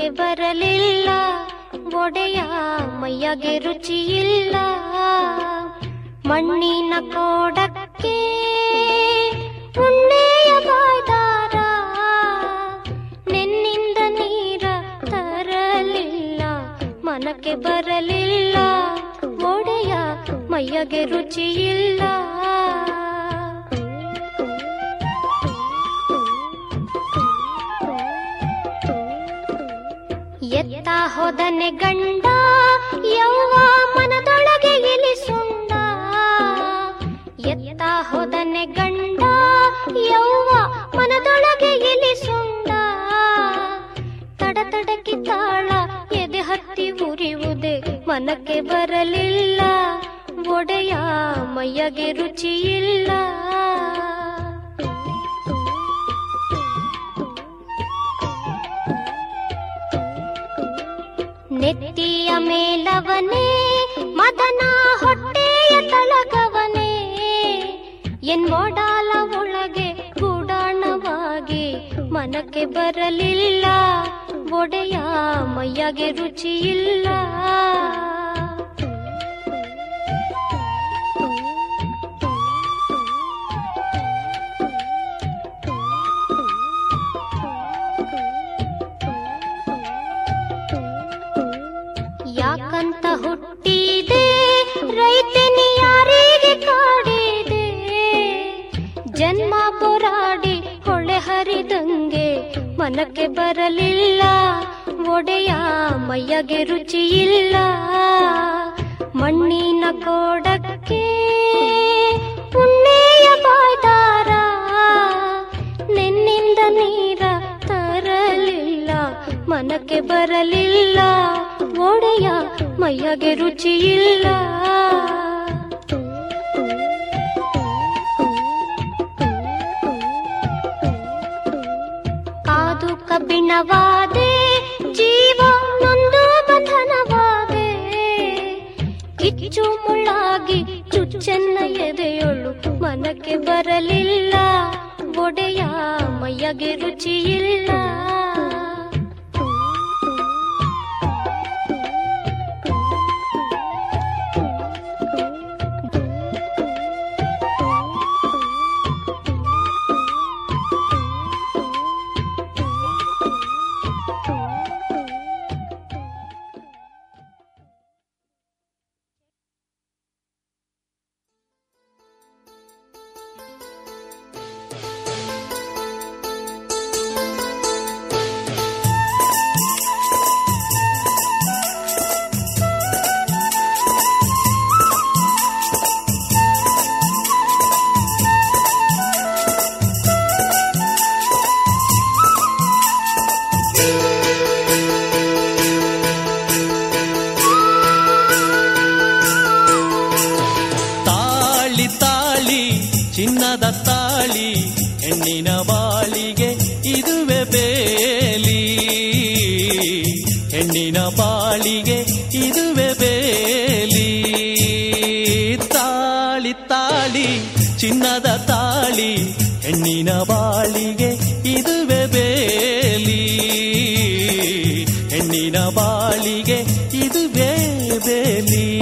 ಮನಕ್ಕೆ ಬರಲಿಲ್ಲ ಒಡೆಯ ಮೈಯಗೆ ರುಚಿಯಿಲ್ಲ ಮಣ್ಣಿನ ಕೋಡಕ್ಕೆ ಉಣ್ಣೆಯ ಬಾಯ್ದಾರ ನೆನ್ನಿಂದ ನೀರ ತರಲಿಲ್ಲ ಮನಕ್ಕೆ ಬರಲಿಲ್ಲ ಒಡೆಯ ಮೈಯಗೆ ರುಚಿಯಿಲ್ಲ ಎತ್ತ ಹೋದನೆ ಗಂಡ ಯವ್ವ ಮನದೊಳಗೆ ಇಲಿಸುಂಡ ಎತ್ತ ಹೋದನೆ ಗಂಡ ಯವ್ವ ಮನದೊಳಗೆ ಇಲಿಸುಂಡ ತಡ ತಡಕಿ ತಾಳ ಎದೆ ಹತ್ತಿ ಉರಿಯುವುದೇ ಮನಕ್ಕೆ ಬರಲಿಲ್ಲ ಒಡೆಯ ಮೈಯಗೆ ರುಚಿಯಿಲ್ಲ ನೆತ್ತಿಯ ಮೇಲವನೇ ಮದನ ಹೊಟ್ಟೆಯ ತಳಗವನೇ ಎನ್ ಓಡಾಲ ಒಳಗೆ ಗೂಡಾಣವಾಗಿ ಮನಕ್ಕೆ ಬರಲಿಲ್ಲ ಒಡೆಯ ಮೈಯಗೆ ರುಚಿಯಿಲ್ಲ ಯಾಕಂತ ಹುಟ್ಟಿದೆ ರೈತನಿ ಯಾರಿಗೆ ಕಾಡಿದೆ ಜನ್ಮ ಪೋರಾಡಿ ಹೊಳೆ ಹರಿದಂಗೆ ಮನಕ್ಕೆ ಬರಲಿಲ್ಲ ಒಡೆಯ ಮೈಯಗೆ ರುಚಿಯಿಲ್ಲ ಮಣ್ಣಿನ ಕೋಡಕ್ಕೆ ಉಣ್ಣೆಯ ಬಾಯ್ದಾರ ನೆನ್ನಿಂದ ನೀರ ತರಲಿಲ್ಲ ಮನಕ್ಕೆ ಬರಲಿಲ್ಲ ಒಡೆಯ ಮೈಯಗೆ ರುಚಿಯಿಲ್ಲ ಕಾದು ಕಬ್ಬಿಣವಾದೆ ಜೀವ ನೊಂದು ಬಂಧನವಾದೆ ಕಿಚ್ಚು ಮುಳ್ಳಾಗಿ ಚುಚ್ಚೆನ್ನ ಎದೆಯೊಳು ಮನಕ್ಕೆ ಬರಲಿಲ್ಲ ಒಡೆಯ ಮೈಯಗೆ ರುಚಿಯಿಲ್ಲ ತಾಳಿ ತಾಳಿ ಚಿನ್ನದ ತಾಳಿ ಹೆಣ್ಣಿನ ಬಾಳಿಗೆ ಇದುವೆ ಬೇಲಿ ಹೆಣ್ಣಿನ ಬಾಳಿಗೆ ಇದುವೆ ಬೇಲಿ ತಾಳಿ ತಾಳಿ ಚಿನ್ನದ ತಾಳಿ ಹೆಣ್ಣಿನ ಬಾಳಿಗೆ ಇದುವೆ ಬೇಲಿ ಹೆಣ್ಣಿನ ಬಾಳಿಗೆ ಇದುವೇ ಬೇಲಿ